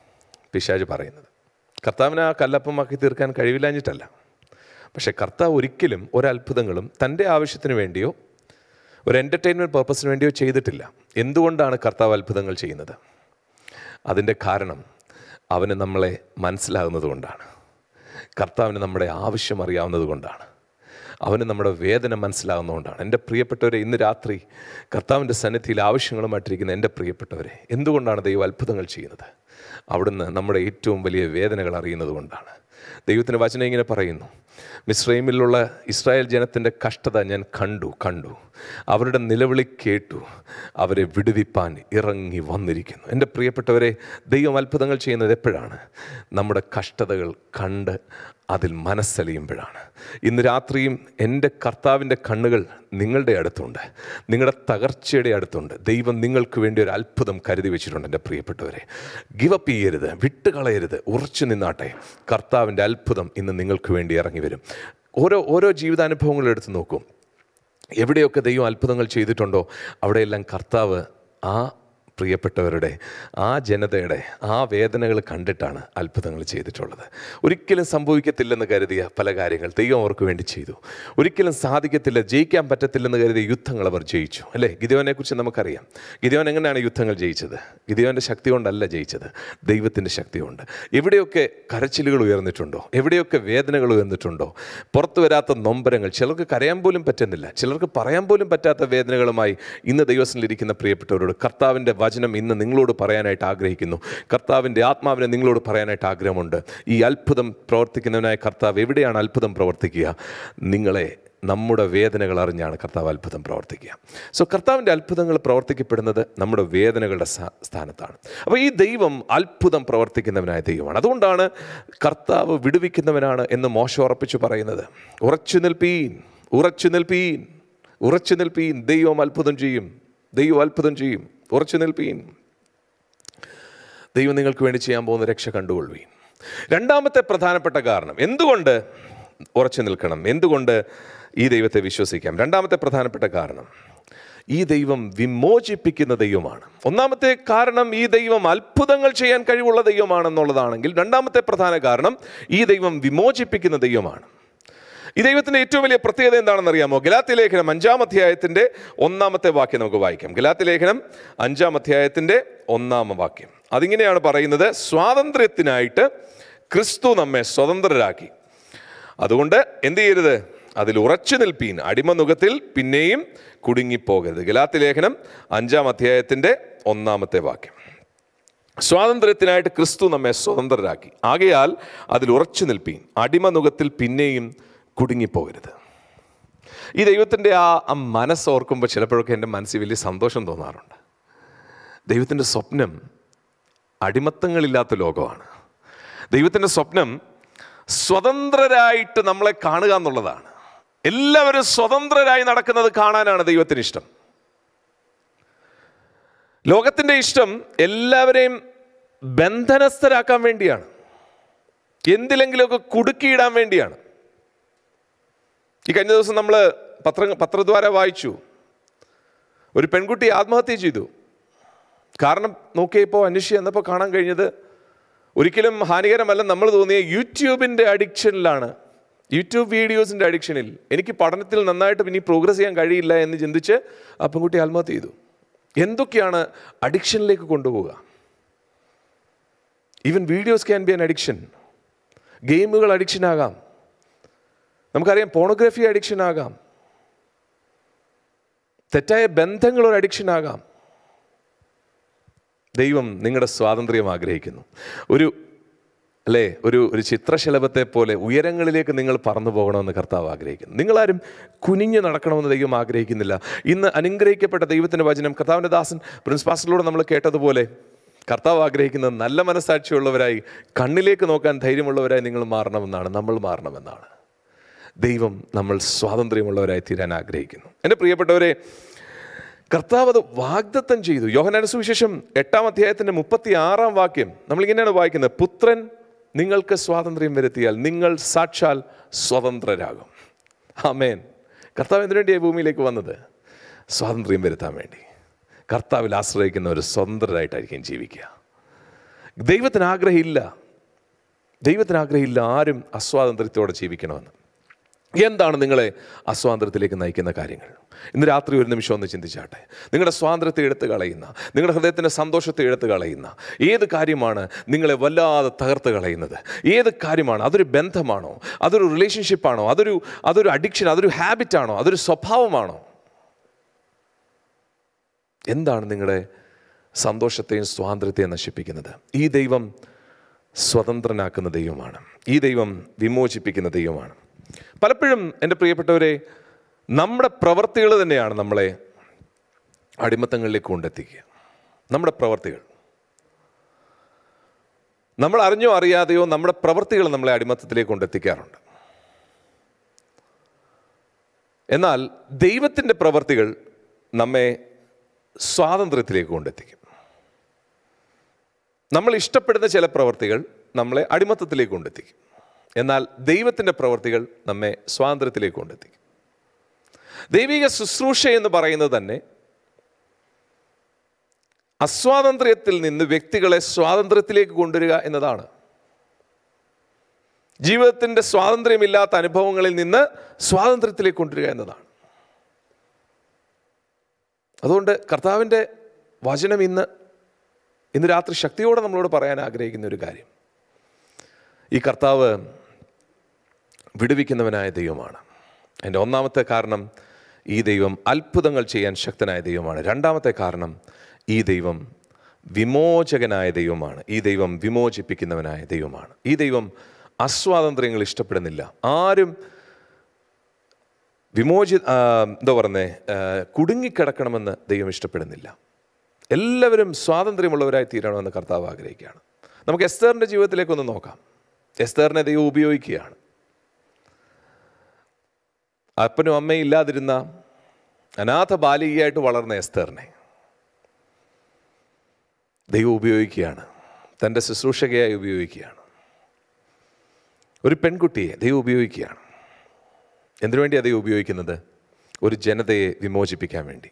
പിശാജ് പറയുന്നത് കർത്താവിന് ആ കല്ലപ്പമാക്കി തീർക്കാൻ കഴിവില്ലാഞ്ഞിട്ടല്ല പക്ഷേ കർത്താവ് ഒരിക്കലും ഒരത്ഭുതങ്ങളും തൻ്റെ ആവശ്യത്തിന് വേണ്ടിയോ ഒരു എൻ്റർടൈൻമെൻറ്റ് പർപ്പസിന് വേണ്ടിയോ ചെയ്തിട്ടില്ല എന്തുകൊണ്ടാണ് കർത്താവ് അത്ഭുതങ്ങൾ ചെയ്യുന്നത് അതിൻ്റെ കാരണം അവന് നമ്മളെ മനസ്സിലാകുന്നത് കൊണ്ടാണ് കർത്താവിന് നമ്മുടെ ആവശ്യം അറിയാവുന്നത് കൊണ്ടാണ് അവന് നമ്മുടെ വേദന മനസ്സിലാകുന്നതുകൊണ്ടാണ് എൻ്റെ പ്രിയപ്പെട്ടവരെ ഇന്ന് രാത്രി കർത്താവിൻ്റെ സന്നിധിയിൽ ആവശ്യങ്ങളുമായിട്ടിരിക്കുന്ന എൻ്റെ പ്രിയപ്പെട്ടവരെ എന്തുകൊണ്ടാണ് ദൈവം അത്ഭുതങ്ങൾ ചെയ്യുന്നത് അവിടുന്ന് നമ്മുടെ ഏറ്റവും വലിയ വേദനകൾ അറിയുന്നത് കൊണ്ടാണ് ദൈവത്തിൻ്റെ വചനം ഇങ്ങനെ പറയുന്നു മിസ്രൈമിലുള്ള ഇസ്രായേൽ ജനത്തിൻ്റെ കഷ്ടത ഞാൻ കണ്ടു കണ്ടു അവരുടെ നിലവിളി കേട്ടു അവരെ വിടുവിപ്പാൻ ഇറങ്ങി വന്നിരിക്കുന്നു എൻ്റെ പ്രിയപ്പെട്ടവരെ ദൈവം അത്ഭുതങ്ങൾ ചെയ്യുന്നത് എപ്പോഴാണ് നമ്മുടെ കഷ്ടതകൾ കണ്ട് അതിൽ മനസ്സലിയുമ്പോഴാണ് ഇന്ന് രാത്രിയും എൻ്റെ കർത്താവിൻ്റെ കണ്ണുകൾ നിങ്ങളുടെ അടുത്തുണ്ട് നിങ്ങളുടെ തകർച്ചയുടെ അടുത്തുണ്ട് ദൈവം നിങ്ങൾക്ക് വേണ്ടി ഒരു അത്ഭുതം കരുതി വെച്ചിട്ടുണ്ട് എൻ്റെ പ്രിയപ്പെട്ടവരെ ഗിവപ്പ് ചെയ്യരുത് വിട്ടുകളയരുത് ഉറച്ചു നിന്നാട്ടെ കർത്താവിൻ്റെ അത്ഭുതം ഇന്ന് നിങ്ങൾക്ക് വേണ്ടി ഇറങ്ങി വരും ഓരോ ഓരോ ജീവിതാനുഭവങ്ങൾ എടുത്ത് നോക്കൂ എവിടെയൊക്കെ ദൈവം അത്ഭുതങ്ങൾ ചെയ്തിട്ടുണ്ടോ അവിടെയെല്ലാം കർത്താവ് ആ പ്രിയപ്പെട്ടവരുടെ ആ ജനതയുടെ ആ വേദനകൾ കണ്ടിട്ടാണ് അത്ഭുതങ്ങൾ ചെയ്തിട്ടുള്ളത് ഒരിക്കലും സംഭവിക്കത്തില്ലെന്ന് കരുതിയ പല കാര്യങ്ങൾ ദൈവം അവർക്ക് വേണ്ടി ചെയ്തു ഒരിക്കലും സാധിക്കത്തില്ല ജയിക്കാൻ പറ്റത്തില്ലെന്ന് കരുതിയ യുദ്ധങ്ങൾ അവർ ജയിച്ചു അല്ലേ ഗിദേവനെ കുറിച്ച് നമുക്കറിയാം ഗിദേവൻ എങ്ങനെയാണ് യുദ്ധങ്ങൾ ജയിച്ചത് ഗിദേവൻ്റെ ശക്തി കൊണ്ടല്ല ജയിച്ചത് ദൈവത്തിൻ്റെ ശക്തി കൊണ്ട് എവിടെയൊക്കെ കരച്ചിലുകൾ ഉയർന്നിട്ടുണ്ടോ എവിടെയൊക്കെ വേദനകൾ ഉയർന്നിട്ടുണ്ടോ പുറത്തു വരാത്ത നൊമ്പരങ്ങൾ ചിലർക്ക് കരയാൻ പോലും പറ്റുന്നില്ല ചിലർക്ക് പറയാൻ പോലും പറ്റാത്ത വേദനകളുമായി ഇന്ന് ദൈവത്തിലിരിക്കുന്ന പ്രിയപ്പെട്ടവരോട് കർത്താവിൻ്റെ വചനം ഇന്ന് നിങ്ങളോട് പറയാനായിട്ട് ആഗ്രഹിക്കുന്നു കർത്താവിൻ്റെ ആത്മാവിനെ നിങ്ങളോട് പറയാനായിട്ട് ആഗ്രഹമുണ്ട് ഈ അത്ഭുതം പ്രവർത്തിക്കുന്നവനായ കർത്താവ് എവിടെയാണ് അത്ഭുതം പ്രവർത്തിക്കുക നിങ്ങളെ നമ്മുടെ വേദനകൾ അറിഞ്ഞാണ് കർത്താവ് അത്ഭുതം പ്രവർത്തിക്കുക സോ കർത്താവിൻ്റെ അത്ഭുതങ്ങൾ പ്രവർത്തിക്കപ്പെടുന്നത് നമ്മുടെ വേദനകളുടെ സ്ഥാ- സ്ഥാനത്താണ് അപ്പോൾ ഈ ദൈവം അത്ഭുതം പ്രവർത്തിക്കുന്നവനായ ദൈവമാണ് അതുകൊണ്ടാണ് കർത്താവ് വിടുവിക്കുന്നവനാണ് എന്ന് മോശ ഉറപ്പിച്ചു പറയുന്നത് ഉറച്ചു നിൽപ്പീൻ ഉറച്ചു നിൽപ്പീൻ ഉറച്ചു നിൽപ്പീൻ ദൈവം അത്ഭുതം ചെയ്യും ദൈവം അത്ഭുതം ചെയ്യും ഉറച്ചു നിൽപ്പീൻ ദൈവം നിങ്ങൾക്ക് വേണ്ടി ചെയ്യാൻ പോകുന്ന രക്ഷ കണ്ടുകൊള്ളുവീൻ രണ്ടാമത്തെ പ്രധാനപ്പെട്ട കാരണം എന്തുകൊണ്ട് ഉറച്ചു നിൽക്കണം എന്തുകൊണ്ട് ഈ ദൈവത്തെ വിശ്വസിക്കാം രണ്ടാമത്തെ പ്രധാനപ്പെട്ട കാരണം ഈ ദൈവം വിമോചിപ്പിക്കുന്ന ദൈവമാണ് ഒന്നാമത്തെ കാരണം ഈ ദൈവം അത്ഭുതങ്ങൾ ചെയ്യാൻ കഴിവുള്ള ദൈവമാണെന്നുള്ളതാണെങ്കിൽ രണ്ടാമത്തെ പ്രധാന കാരണം ഈ ദൈവം വിമോചിപ്പിക്കുന്ന ദൈവമാണ് ഈ ദൈവത്തിന്റെ ഏറ്റവും വലിയ പ്രത്യേകത എന്താണെന്ന് അറിയാമോ ഗലാത്തി ലേഖനം അഞ്ചാം അധ്യായത്തിന്റെ ഒന്നാമത്തെ വാക്യം നമുക്ക് വായിക്കാം ഗലാത്തി ലേഖനം അഞ്ചാം അധ്യായത്തിന്റെ ഒന്നാം വാക്യം അതിങ്ങനെയാണ് പറയുന്നത് സ്വാതന്ത്ര്യത്തിനായിട്ട് ക്രിസ്തു നമ്മെ സ്വതന്ത്രരാക്കി അതുകൊണ്ട് എന്ത് ചെയ്യരുത് അതിൽ ഉറച്ചു നിൽപ്പീൻ അടിമനുഖത്തിൽ പിന്നെയും കുടുങ്ങിപ്പോകരുത് ഗലാത്തി ലേഖനം അഞ്ചാം അധ്യായത്തിന്റെ ഒന്നാമത്തെ വാക്യം സ്വാതന്ത്ര്യത്തിനായിട്ട് ക്രിസ്തു നമ്മെ സ്വതന്ത്രരാക്കി ആകയാൽ അതിൽ ഉറച്ചു നിൽപ്പീൻ അടിമനുഖത്തിൽ പിന്നെയും കുടുങ്ങിപ്പോകരുത് ഈ ദൈവത്തിൻ്റെ ആ ആ മനസ്സോർക്കുമ്പോൾ ചിലപ്പോഴൊക്കെ എൻ്റെ മനസ്സിൽ വലിയ സന്തോഷം തോന്നാറുണ്ട് ദൈവത്തിൻ്റെ സ്വപ്നം അടിമത്തങ്ങളില്ലാത്ത ലോകമാണ് ദൈവത്തിൻ്റെ സ്വപ്നം സ്വതന്ത്രരായിട്ട് നമ്മളെ കാണുക എന്നുള്ളതാണ് എല്ലാവരും സ്വതന്ത്രരായി നടക്കുന്നത് കാണാനാണ് ദൈവത്തിന് ഇഷ്ടം ലോകത്തിൻ്റെ ഇഷ്ടം എല്ലാവരെയും ബന്ധനസ്ഥരാക്കാൻ വേണ്ടിയാണ് എന്തിലെങ്കിലുമൊക്കെ കുടുക്കിയിടാൻ വേണ്ടിയാണ് ഈ കഴിഞ്ഞ ദിവസം നമ്മൾ പത്ര പത്രദ്വാര വായിച്ചു ഒരു പെൺകുട്ടി ആത്മഹത്യ ചെയ്തു കാരണം നോക്കിയപ്പോൾ അന്വേഷിച്ച് എന്നപ്പോൾ കാണാൻ കഴിഞ്ഞത് ഒരിക്കലും ഹാനികരമല്ല നമ്മൾ തോന്നിയ യൂട്യൂബിൻ്റെ അഡിക്ഷനിലാണ് യൂട്യൂബ് വീഡിയോസിൻ്റെ അഡിക്ഷനിൽ എനിക്ക് പഠനത്തിൽ നന്നായിട്ട് ഇനി പ്രോഗ്രസ് ചെയ്യാൻ കഴിയില്ല എന്ന് ചിന്തിച്ച് ആ പെൺകുട്ടി ആത്മഹത്യ ചെയ്തു എന്തൊക്കെയാണ് അഡിക്ഷനിലേക്ക് കൊണ്ടുപോവുക even videos can be an addiction ഗെയിമുകൾ അഡിക്ഷൻ ആകാം നമുക്കറിയാം പോണോഗ്രഫി അഡിക്ഷൻ ആകാം തെറ്റായ ബന്ധങ്ങൾ ഒരു അഡിക്ഷൻ ആകാം ദൈവം നിങ്ങളുടെ സ്വാതന്ത്ര്യം ആഗ്രഹിക്കുന്നു ഒരു അല്ലേ ഒരു ഒരു ചിത്രശലഭത്തെ പോലെ ഉയരങ്ങളിലേക്ക് നിങ്ങൾ പറന്നു പോകണമെന്ന് കർത്താവ് ആഗ്രഹിക്കുന്നു നിങ്ങളാരും കുനിഞ്ഞ് നടക്കണമെന്ന് ദൈവം ആഗ്രഹിക്കുന്നില്ല ഇന്ന് അനുഗ്രഹിക്കപ്പെട്ട ദൈവത്തിൻ്റെ വചനം കർത്താവിൻ്റെ ദാസൻ പ്രിൻസിപ്പാസിലൂടെ നമ്മൾ കേട്ടതുപോലെ കർത്താവ് ആഗ്രഹിക്കുന്നത് നല്ല മനസ്സാക്ഷിയുള്ളവരായി കണ്ണിലേക്ക് നോക്കാൻ ധൈര്യമുള്ളവരായി നിങ്ങൾ മാറണമെന്നാണ് നമ്മൾ മാറണമെന്നാണ് ദൈവം നമ്മൾ സ്വാതന്ത്ര്യമുള്ളവരായി തീരാൻ ആഗ്രഹിക്കുന്നു എൻ്റെ പ്രിയപ്പെട്ടവരെ കർത്താവ് അത് വാഗ്ദത്തം ചെയ്തു യോഹനാന സുവിശേഷം എട്ടാം അധ്യായത്തിൻ്റെ മുപ്പത്തി ആറാം വാക്യം നമ്മളിങ്ങനെയാണ് വായിക്കുന്നത് പുത്രൻ നിങ്ങൾക്ക് സ്വാതന്ത്ര്യം വരുത്തിയാൽ നിങ്ങൾ സാക്ഷാൽ സ്വതന്ത്രരാകും ആമേൻ കർത്താവ് എന്തിനു വേണ്ടിയാണ് ഭൂമിയിലേക്ക് വന്നത് സ്വാതന്ത്ര്യം വരുത്താൻ വേണ്ടി കർത്താവിൽ ആശ്രയിക്കുന്നവർ സ്വതന്ത്രരായിട്ടായിരിക്കും ജീവിക്കുക ദൈവത്തിന് ആഗ്രഹമില്ല ദൈവത്തിന് ആഗ്രഹമില്ല ആരും അസ്വാതന്ത്ര്യത്തോടെ ജീവിക്കണമെന്ന് എന്താണ് നിങ്ങളെ അസ്വാതന്ത്ര്യത്തിലേക്ക് നയിക്കുന്ന കാര്യങ്ങൾ ഇന്ന് രാത്രി ഒരു നിമിഷം ഒന്ന് ചിന്തിച്ചാട്ടെ നിങ്ങളുടെ സ്വാതന്ത്ര്യത്തെ എടുത്ത് കളയുന്ന നിങ്ങളുടെ ഹൃദയത്തിൻ്റെ സന്തോഷത്തെ എടുത്ത് കളയുന്ന ഏത് കാര്യമാണ് നിങ്ങളെ വല്ലാതെ തകർത്ത് കളയുന്നത് ഏത് കാര്യമാണ് അതൊരു ബന്ധമാണോ അതൊരു റിലേഷൻഷിപ്പാണോ അതൊരു അതൊരു അഡിക്ഷൻ അതൊരു ഹാബിറ്റാണോ അതൊരു സ്വഭാവമാണോ എന്താണ് നിങ്ങളുടെ സന്തോഷത്തെയും സ്വാതന്ത്ര്യത്തെയും നശിപ്പിക്കുന്നത് ഈ ദൈവം സ്വതന്ത്രനാക്കുന്ന ദൈവമാണ് ഈ ദൈവം വിമോചിപ്പിക്കുന്ന ദൈവമാണ് പലപ്പോഴും എൻ്റെ പ്രിയപ്പെട്ടവരെ നമ്മുടെ പ്രവർത്തികൾ തന്നെയാണ് നമ്മളെ അടിമത്തങ്ങളിലേക്ക് കൊണ്ടെത്തിക്കുക നമ്മുടെ പ്രവർത്തികൾ നമ്മൾ അറിഞ്ഞോ അറിയാതെയോ നമ്മുടെ പ്രവർത്തികൾ നമ്മളെ അടിമത്തത്തിലേക്ക് കൊണ്ടെത്തിക്കാറുണ്ട് എന്നാൽ ദൈവത്തിൻ്റെ പ്രവർത്തികൾ നമ്മെ സ്വാതന്ത്ര്യത്തിലേക്ക് കൊണ്ടെത്തിക്കും നമ്മൾ ഇഷ്ടപ്പെടുന്ന ചില പ്രവർത്തികൾ നമ്മളെ അടിമത്തത്തിലേക്ക് കൊണ്ടെത്തിക്കും എന്നാൽ ദൈവത്തിൻ്റെ പ്രവർത്തികൾ നമ്മെ സ്വാതന്ത്ര്യത്തിലേക്ക് കൊണ്ടെത്തിക്കും ദൈവിക ശുശ്രൂഷ എന്ന് പറയുന്നത് തന്നെ അസ്വാതന്ത്ര്യത്തിൽ നിന്ന് വ്യക്തികളെ സ്വാതന്ത്ര്യത്തിലേക്ക് കൊണ്ടുവരിക എന്നതാണ് ജീവിതത്തിൻ്റെ സ്വാതന്ത്ര്യമില്ലാത്ത അനുഭവങ്ങളിൽ നിന്ന് സ്വാതന്ത്ര്യത്തിലേക്ക് കൊണ്ടുവരിക എന്നതാണ് അതുകൊണ്ട് കർത്താവിൻ്റെ വചനം ഇന്ന് ഇന്ന് രാത്രി ശക്തിയോടെ നമ്മളോട് പറയാൻ ആഗ്രഹിക്കുന്ന ഒരു കാര്യം ഈ കർത്താവ് വിടുവിക്കുന്നവനായ ദൈവമാണ് എൻ്റെ ഒന്നാമത്തെ കാരണം ഈ ദൈവം അത്ഭുതങ്ങൾ ചെയ്യാൻ ശക്തനായ ദൈവമാണ് രണ്ടാമത്തെ കാരണം ഈ ദൈവം വിമോചകനായ ദൈവമാണ് ഈ ദൈവം വിമോചിപ്പിക്കുന്നവനായ ദൈവമാണ് ഈ ദൈവം അസ്വാതന്ത്ര്യങ്ങൾ ഇഷ്ടപ്പെടുന്നില്ല ആരും വിമോചി ആ, എന്താ പറയുന്നേ ആ, കുടുങ്ങിക്കിടക്കണമെന്ന് ദൈവം ഇഷ്ടപ്പെടുന്നില്ല എല്ലാവരും സ്വാതന്ത്ര്യമുള്ളവരായി തീരണമെന്ന് കർത്താവ് ആഗ്രഹിക്കുകയാണ് നമുക്ക് എസ്തറിൻ്റെ ജീവിതത്തിലേക്കൊന്ന് നോക്കാം എസ്തറിനെ ദൈവം ഉപയോഗിക്കുകയാണ് അപ്പനും അമ്മയും ഇല്ലാതിരുന്ന അനാഥ ബാലികയായിട്ട് വളർന്ന എസ്തറിനെ ദൈവം ഉപയോഗിക്കുകയാണ് തൻ്റെ ശുശ്രൂഷകയായി ഉപയോഗിക്കുകയാണ് ഒരു പെൺകുട്ടിയെ ദൈവം ഉപയോഗിക്കുകയാണ് എന്തിനു വേണ്ടിയാണ് ദൈവം ഉപയോഗിക്കുന്നത് ഒരു ജനതയെ വിമോചിപ്പിക്കാൻ വേണ്ടി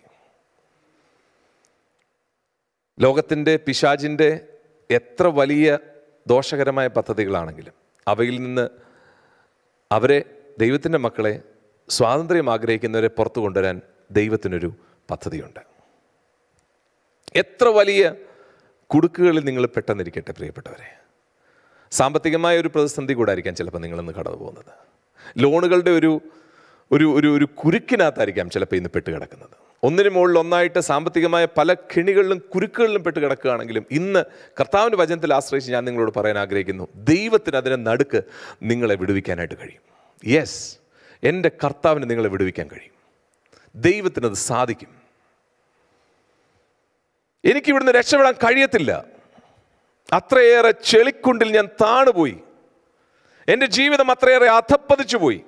ലോകത്തിൻ്റെ പിശാജിൻ്റെ എത്ര വലിയ ദോഷകരമായ പദ്ധതികളാണെങ്കിലും അവയിൽ നിന്ന് അവരെ ദൈവത്തിൻ്റെ മക്കളെ സ്വാതന്ത്ര്യം ആഗ്രഹിക്കുന്നവരെ പുറത്തു കൊണ്ടുവരാൻ ദൈവത്തിനൊരു പദ്ധതിയുണ്ട് എത്ര വലിയ കുടുക്കുകളിൽ നിങ്ങൾ പെട്ടെന്നിരിക്കട്ടെ പ്രിയപ്പെട്ടവരെ സാമ്പത്തികമായ ഒരു പ്രതിസന്ധി കൂടായിരിക്കാം ചിലപ്പോൾ നിങ്ങളിന്ന് കടന്നു പോകുന്നത് ലോണുകളുടെ ഒരു ഒരു ഒരു ഒരു കുരുക്കിനകത്തായിരിക്കാം ചിലപ്പോൾ ഇന്ന് പെട്ട് കിടക്കുന്നത് ഒന്നിനു മുകളിൽ ഒന്നായിട്ട് സാമ്പത്തികമായ പല കിണികളിലും കുരുക്കുകളിലും പെട്ട് കിടക്കുകയാണെങ്കിലും ഇന്ന് കർത്താവിൻ്റെ വചനത്തിൽ ആശ്രയിച്ച് ഞാൻ നിങ്ങളോട് പറയാൻ ആഗ്രഹിക്കുന്നു ദൈവത്തിന് അതിനെ നടുക്ക് നിങ്ങളെ വിടുവിക്കാനായിട്ട് കഴിയും യെസ് എൻ്റെ കർത്താവിന് നിങ്ങളെ വിടുവിക്കാൻ കഴിയും ദൈവത്തിനത് സാധിക്കും എനിക്കിവിടുന്ന് രക്ഷപ്പെടാൻ കഴിയത്തില്ല അത്രയേറെ ചെളിക്കുണ്ടിൽ ഞാൻ താണുപോയി എൻ്റെ ജീവിതം അത്രയേറെ അധപ്പതിച്ചു പോയി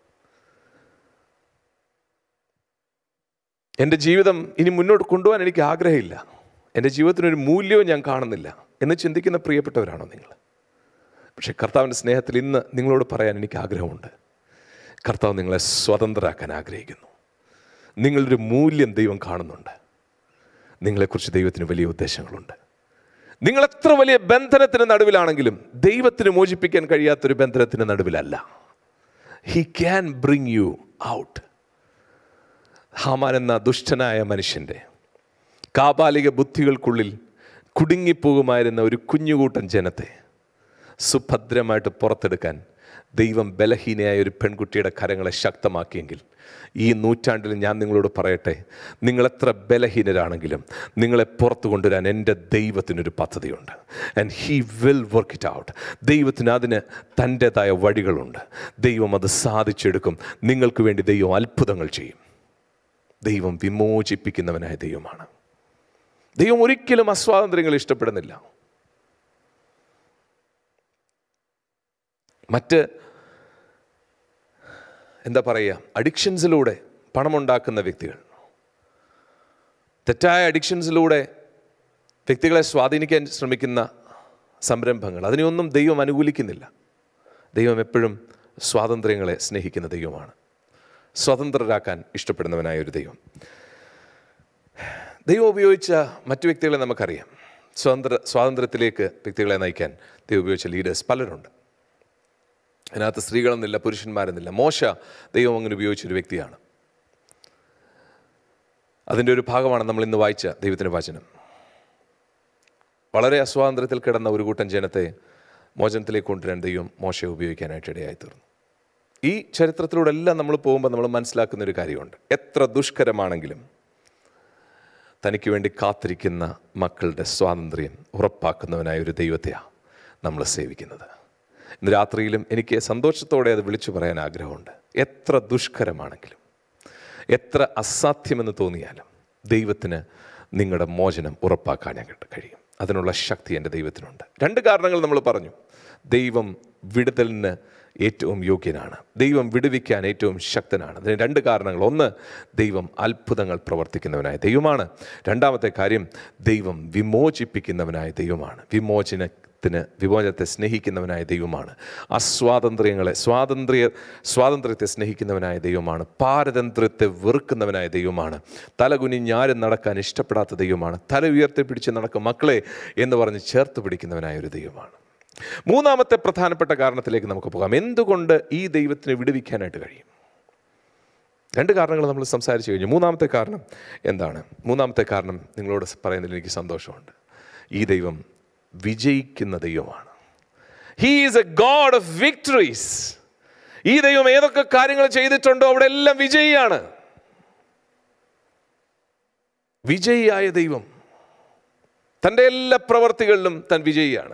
എൻ്റെ ജീവിതം ഇനി മുന്നോട്ട് കൊണ്ടുപോകാൻ എനിക്ക് ആഗ്രഹമില്ല എൻ്റെ ജീവിതത്തിനൊരു മൂല്യവും ഞാൻ കാണുന്നില്ല എന്ന് ചിന്തിക്കുന്ന പ്രിയപ്പെട്ടവരാണോ നിങ്ങൾ പക്ഷേ കർത്താവിൻ്റെ സ്നേഹത്തിൽ ഇന്ന് നിങ്ങളോട് പറയാൻ എനിക്ക് ആഗ്രഹമുണ്ട് കർത്താവ് നിങ്ങളെ സ്വതന്ത്രരാക്കാൻ ആഗ്രഹിക്കുന്നു നിങ്ങളൊരു മൂല്യം ദൈവം കാണുന്നുണ്ട് നിങ്ങളെക്കുറിച്ച് ദൈവത്തിന് വലിയ ഉദ്ദേശങ്ങളുണ്ട് നിങ്ങൾ എത്ര വലിയ ബന്ധനത്തിന് നടുവിലാണെങ്കിലും ദൈവത്തിന് മോചിപ്പിക്കാൻ കഴിയാത്തൊരു ബന്ധനത്തിന് നടുവിലല്ല he can bring you out Haman എന്ന ദുഷ്ടനായ മനുഷ്യൻ്റെ കാപാലിക ബുദ്ധികൾക്കുള്ളിൽ കുടുങ്ങിപ്പോകുമായിരുന്ന ഒരു കുഞ്ഞുകൂട്ടൻ ജനത്തെ സുഭദ്രമായിട്ട് പുറത്തെടുക്കാൻ ദൈവം ബലഹീനയായ ഒരു പെൺകുട്ടിയുടെ കരങ്ങളെ ശക്തമാക്കിയെങ്കിൽ ഈ നൂറ്റാണ്ടിൽ ഞാൻ നിങ്ങളോട് പറയട്ടെ നിങ്ങളെത്ര ബലഹീനരാണെങ്കിലും നിങ്ങളെ പുറത്തു കൊണ്ടുവരാൻ എൻ്റെ ദൈവത്തിനൊരു പദ്ധതിയുണ്ട് and he will work it out ദൈവത്തിന് അതിന് തൻ്റെതായ വഴികളുണ്ട് ദൈവം അത് സാധിച്ചെടുക്കും നിങ്ങൾക്ക് വേണ്ടി ദൈവം അത്ഭുതങ്ങൾ ചെയ്യും ദൈവം വിമോചിപ്പിക്കുന്നവനായ ദൈവമാണ് ദൈവം ഒരിക്കലും അസ്വാതന്ത്ര്യങ്ങൾ ഇഷ്ടപ്പെടുന്നില്ല മറ്റ് എന്താ പറയുക അഡിക്ഷൻസിലൂടെ പണമുണ്ടാക്കുന്ന വ്യക്തികൾ തെറ്റായ അഡിക്ഷൻസിലൂടെ വ്യക്തികളെ സ്വാധീനിക്കാൻ ശ്രമിക്കുന്ന സംരംഭങ്ങൾ അതിനെയൊന്നും ദൈവം അനുകൂലിക്കുന്നില്ല ദൈവം എപ്പോഴും സ്വാതന്ത്ര്യങ്ങളെ സ്നേഹിക്കുന്ന ദൈവമാണ് സ്വതന്ത്രരാക്കാൻ ഇഷ്ടപ്പെടുന്നവനായ ഒരു ദൈവം ദൈവം ഉപയോഗിച്ച മറ്റു വ്യക്തികളെ നമുക്കറിയാം സ്വതന്ത്ര സ്വാതന്ത്ര്യത്തിലേക്ക് വ്യക്തികളെ നയിക്കാൻ ദൈവം ഉപയോഗിച്ച ലീഡേഴ്സ് പലരുണ്ട് അതിനകത്ത് സ്ത്രീകളെന്നില്ല പുരുഷന്മാരെന്നില്ല മോശ ദൈവം അങ്ങനെ ഉപയോഗിച്ചൊരു വ്യക്തിയാണ് അതിൻ്റെ ഒരു ഭാഗമാണ് നമ്മൾ ഇന്ന് വായിച്ച ദൈവത്തിൻ്റെ വചനം വളരെ അസ്വാതന്ത്ര്യത്തിൽ കിടന്ന ഒരു കൂട്ടം ജനത്തെ മോചനത്തിലേക്ക് കൊണ്ടുവരാൻ ദൈവം മോശയെ ഉപയോഗിക്കാനായിട്ട് ഇടയായി തീർന്നു ഈ ചരിത്രത്തിലൂടെ എല്ലാം നമ്മൾ പോകുമ്പോൾ നമ്മൾ മനസ്സിലാക്കുന്ന ഒരു കാര്യമുണ്ട് എത്ര ദുഷ്കരമാണെങ്കിലും തനിക്ക് വേണ്ടി കാത്തിരിക്കുന്ന മക്കളുടെ സ്വാതന്ത്ര്യം ഉറപ്പാക്കുന്നവനായ ഒരു ദൈവത്തെയാണ് നമ്മൾ സേവിക്കുന്നത് ഇന്ന് രാത്രിയിലും എനിക്ക് സന്തോഷത്തോടെ അത് വിളിച്ചു പറയാൻ ആഗ്രഹമുണ്ട് എത്ര ദുഷ്കരമാണെങ്കിലും എത്ര അസാധ്യമെന്ന് തോന്നിയാലും ദൈവത്തിന് നിങ്ങളുടെ മോചനം ഉറപ്പാക്കാനായിട്ട് കഴിയും അതിനുള്ള ശക്തി എൻ്റെ ദൈവത്തിനുണ്ട് രണ്ട് കാരണങ്ങൾ നമ്മൾ പറഞ്ഞു ദൈവം വിടുതലിന് ഏറ്റവും യോഗ്യനാണ് ദൈവം വിടുവിക്കാൻ ഏറ്റവും ശക്തനാണ് അതിന് രണ്ട് കാരണങ്ങൾ ഒന്ന് ദൈവം അത്ഭുതങ്ങൾ പ്രവർത്തിക്കുന്നവനായ ദൈവമാണ് രണ്ടാമത്തെ കാര്യം ദൈവം വിമോചിപ്പിക്കുന്നവനായ ദൈവമാണ് വിമോചനത്തിന് വിമോചനത്തെ സ്നേഹിക്കുന്നവനായ ദൈവമാണ് അസ്വാതന്ത്ര്യങ്ങളെ സ്വാതന്ത്ര്യ സ്വാതന്ത്ര്യത്തെ സ്നേഹിക്കുന്നവനായ ദൈവമാണ് പാരതന്ത്ര്യത്തെ വെറുക്കുന്നവനായ ദൈവമാണ് തലകുനിഞ്ഞാരും നടക്കാൻ ഇഷ്ടപ്പെടാത്ത ദൈവമാണ് തല ഉയർത്തിപ്പിടിച്ച് നടക്കും മക്കളെ എന്ന് പറഞ്ഞ് ചേർത്ത് പിടിക്കുന്നവനായ ഒരു ദൈവമാണ് മൂന്നാമത്തെ പ്രധാനപ്പെട്ട കാരണത്തിലേക്ക് നമുക്ക് പോകാം എന്തുകൊണ്ട് ഈ ദൈവത്തിന് വിടുവിക്കാനായിട്ട് കഴിയും രണ്ട് കാരണങ്ങൾ നമ്മൾ സംസാരിച്ചു കഴിഞ്ഞു മൂന്നാമത്തെ കാരണം എന്താണ് മൂന്നാമത്തെ കാരണം നിങ്ങളോട് പറയുന്നതിൽ എനിക്ക് സന്തോഷമുണ്ട് ഈ ദൈവം വിജയിക്കുന്ന ദൈവമാണ് he is a God of victories ഈ ദൈവം ഏതൊക്കെ കാര്യങ്ങൾ ചെയ്തിട്ടുണ്ടോ അവിടെ എല്ലാം വിജയിയാണ് വിജയിയായ ദൈവം തൻ്റെ എല്ലാ പ്രവർത്തികളിലും താൻ വിജയിയാണ്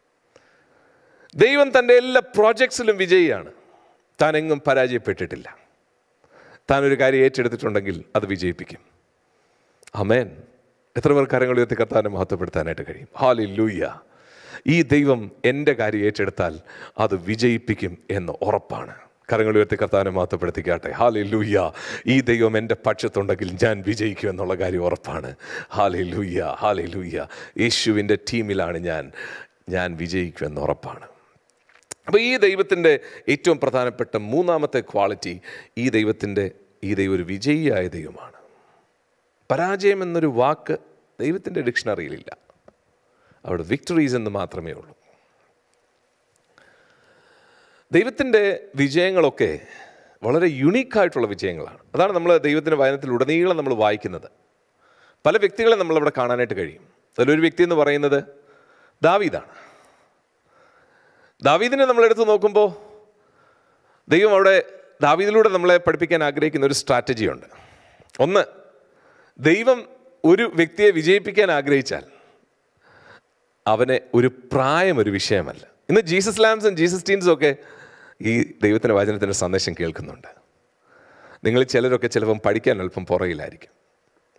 ദൈവം തൻ്റെ എല്ലാ പ്രോജക്ട്സിലും വിജയിയാണ് താൻ എങ്ങും പരാജയപ്പെട്ടിട്ടില്ല താൻ ഒരു കാര്യം ഏറ്റെടുത്തിട്ടുണ്ടെങ്കിൽ അത് വിജയിപ്പിക്കും അമേൻ എത്ര പേർ കാര്യങ്ങൾ ഉയർത്തി കർത്താവിനെ മഹത്വപ്പെടുത്താനായിട്ട് കഴിയും ഹാലി ലൂയ്യ ഈ ദൈവം എൻ്റെ കാര്യം ഏറ്റെടുത്താൽ അത് വിജയിപ്പിക്കും എന്ന് ഉറപ്പാണ് കരങ്ങൾ ഉയർത്തി കർത്താവിനെ മഹത്വപ്പെടുത്തിക്കാട്ടെ ഹാലി ലൂയ്യ ഈ ദൈവം എൻ്റെ പക്ഷത്തുണ്ടെങ്കിൽ ഞാൻ വിജയിക്കും എന്നുള്ള കാര്യം ഉറപ്പാണ് ഹാലി ലൂയ്യ ഹാലി ലൂയ്യ യേശുവിൻ്റെ ടീമിലാണ് ഞാൻ ഞാൻ വിജയിക്കുമെന്ന് ഉറപ്പാണ് അപ്പോൾ ഈ ദൈവത്തിൻ്റെ ഏറ്റവും പ്രധാനപ്പെട്ട മൂന്നാമത്തെ ക്വാളിറ്റി ഈ ദൈവത്തിൻ്റെ ഈ ദൈവം ഒരു വിജയിയായ ദൈവമാണ് പരാജയം എന്നൊരു വാക്ക് ദൈവത്തിൻ്റെ ഡിക്ഷണറിയിലില്ല അവിടെ വിക്ടറീസ് എന്ന് മാത്രമേ ഉള്ളൂ ദൈവത്തിൻ്റെ വിജയങ്ങളൊക്കെ വളരെ യുണീക്കായിട്ടുള്ള വിജയങ്ങളാണ് അതാണ് നമ്മൾ ദൈവത്തിൻ്റെ വചനത്തിൽ ഉടനീളം നമ്മൾ വായിക്കുന്നത് പല വ്യക്തികളെ നമ്മളവിടെ കാണാനായിട്ട് കഴിയും അതിലൊരു വ്യക്തി എന്ന് പറയുന്നത് ദാവീദാണ് ദാവീദിനെ നമ്മൾ എടുത്ത് നോക്കുമ്പോൾ ദൈവം അവിടെ ദാവീദിലൂടെ നമ്മളെ പഠിപ്പിക്കാൻ ആഗ്രഹിക്കുന്ന ഒരു സ്ട്രാറ്റജിയുണ്ട് ഒന്ന് ദൈവം ഒരു വ്യക്തിയെ വിജയിപ്പിക്കാൻ ആഗ്രഹിച്ചാൽ അവനെ ഒരു പ്രായം ഒരു വിഷയമല്ല ഇന്ന് ജീസസ് ലാംസും ജീസസ് ടീൻസും ഒക്കെ ഈ ദൈവത്തിൻ്റെ വചനത്തിൻ്റെ സന്ദേശം കേൾക്കുന്നുണ്ട് നിങ്ങൾ ചിലരൊക്കെ ചിലപ്പം പഠിക്കാൻ അല്പം പുറകിലായിരിക്കും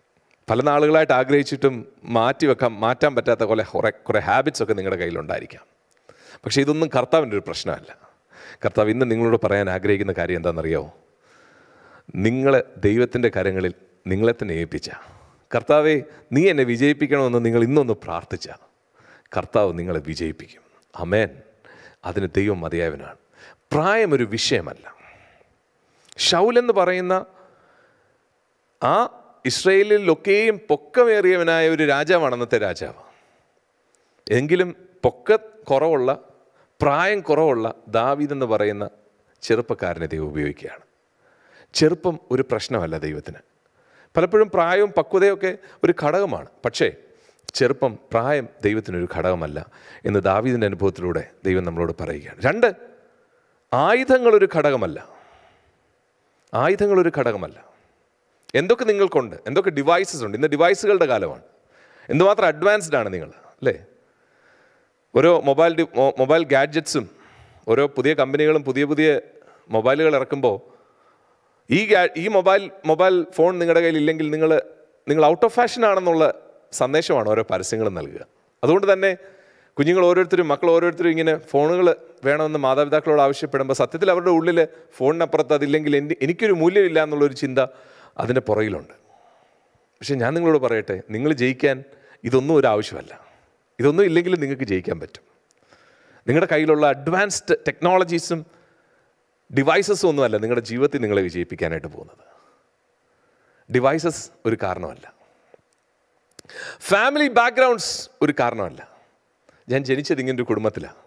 പല നാളുകളായിട്ട് ആഗ്രഹിച്ചിട്ടും മാറ്റി വെക്കാൻ മാറ്റാൻ പറ്റാത്ത കുറേ കുറേ കുറേ ഹാബിറ്റ്സ് ഒക്കെ നിങ്ങളുടെ കയ്യിലുണ്ടായിരിക്കാം പക്ഷേ ഇതൊന്നും കർത്താവിൻ്റെ ഒരു പ്രശ്നമല്ല കർത്താവ് ഇന്ന് നിങ്ങളോട് പറയാൻ ആഗ്രഹിക്കുന്ന കാര്യം എന്താണെന്നറിയാമോ നിങ്ങൾ ദൈവത്തിൻ്റെ കരങ്ങളിൽ നിങ്ങളെ തന്നെ ഏൽപ്പിച്ച കർത്താവെ നീ എന്നെ വിജയിപ്പിക്കണമെന്ന് നിങ്ങൾ ഇന്നൊന്ന് പ്രാർത്ഥിച്ച കർത്താവ് നിങ്ങളെ വിജയിപ്പിക്കും അമേൻ അതിന് ദൈവം മതിയായവനാണ് പ്രായം ഒരു വിഷയമല്ല ഷൗലെന്ന് പറയുന്ന ആ ഇസ്രയേലിലൊക്കെയും പൊക്കമേറിയവനായ ഒരു രാജാവാണ് അന്നത്തെ രാജാവ് എങ്കിലും പൊക്ക കുറവുള്ള പ്രായം കുറവുള്ള ദാവീദ് എന്ന് പറയുന്ന ചെറുപ്പക്കാരനെ ദൈവം ഉപയോഗിക്കുകയാണ് ചെറുപ്പം ഒരു പ്രശ്നമല്ല ദൈവത്തിന് പലപ്പോഴും പ്രായവും പക്വതയൊക്കെ ഒരു ഘടകമാണ് പക്ഷേ ചെറുപ്പം പ്രായം ദൈവത്തിനൊരു ഘടകമല്ല എന്ന് ദാവീദിൻ്റെ അനുഭവത്തിലൂടെ ദൈവം നമ്മളോട് പറയുകയാണ് രണ്ട് ആയുധങ്ങളൊരു ഘടകമല്ല ആയുധങ്ങളൊരു ഘടകമല്ല എന്തൊക്കെ നിങ്ങൾക്കുണ്ട് എന്തൊക്കെ ഡിവൈസസ് ഉണ്ട് ഇന്ന് ഡിവൈസുകളുടെ കാലമാണ് എന്തുമാത്രം അഡ്വാൻസ്ഡ് ആണ് നിങ്ങൾ അല്ലേ ഓരോ മൊബൈൽ ഡി- മൊ- മൊബൈൽ ഗാഡ്ജറ്റ്സും ഓരോ പുതിയ കമ്പനികളും പുതിയ പുതിയ മൊബൈലുകൾ ഇറക്കുമ്പോൾ ഈ ഗാ- ഈ മൊബൈൽ മൊബൈൽ ഫോൺ നിങ്ങളുടെ കയ്യിൽ ഇല്ലെങ്കിൽ നിങ്ങൾ നിങ്ങൾ ഔട്ട് ഓഫ് ഫാഷൻ ആണെന്നുള്ള സന്ദേശമാണ് ഓരോ പരസ്യങ്ങളും നൽകുക അതുകൊണ്ട് തന്നെ കുഞ്ഞുങ്ങൾ ഓരോരുത്തരും മക്കൾ ഓരോരുത്തരും ഇങ്ങനെ ഫോണുകൾ വേണമെന്ന് മാതാപിതാക്കളോട് ആവശ്യപ്പെടുമ്പോൾ സത്യത്തിൽ അവരുടെ ഉള്ളിൽ ഫോണിനപ്പുറത്ത് അതില്ലെങ്കിൽ എൻ്റെ എനിക്കൊരു മൂല്യമില്ല എന്നുള്ളൊരു ചിന്ത അതിൻ്റെ പുറകിലുണ്ട് പക്ഷേ ഞാൻ നിങ്ങളോട് പറയട്ടെ നിങ്ങൾ ജയിക്കാൻ ഇതൊന്നും ഒരു ആവശ്യമല്ല ഇതൊന്നും ഇല്ലെങ്കിലും നിങ്ങൾക്ക് ജയിക്കാൻ പറ്റും നിങ്ങളുടെ കയ്യിലുള്ള അഡ്വാൻസ്ഡ് ടെക്നോളജീസും ഡിവൈസസും ഒന്നുമല്ല നിങ്ങളുടെ ജീവിതത്തിൽ നിങ്ങളെ വിജയിപ്പിക്കാനായിട്ട് പോകുന്നത് ഡിവൈസസ് ഒരു കാരണമല്ല ഫാമിലി ബാക്ക്ഗ്രൗണ്ട്സ് ഒരു കാരണമല്ല ഞാൻ ജനിച്ചത് ഇങ്ങനെ ഒരു കുടുംബത്തിലാണ്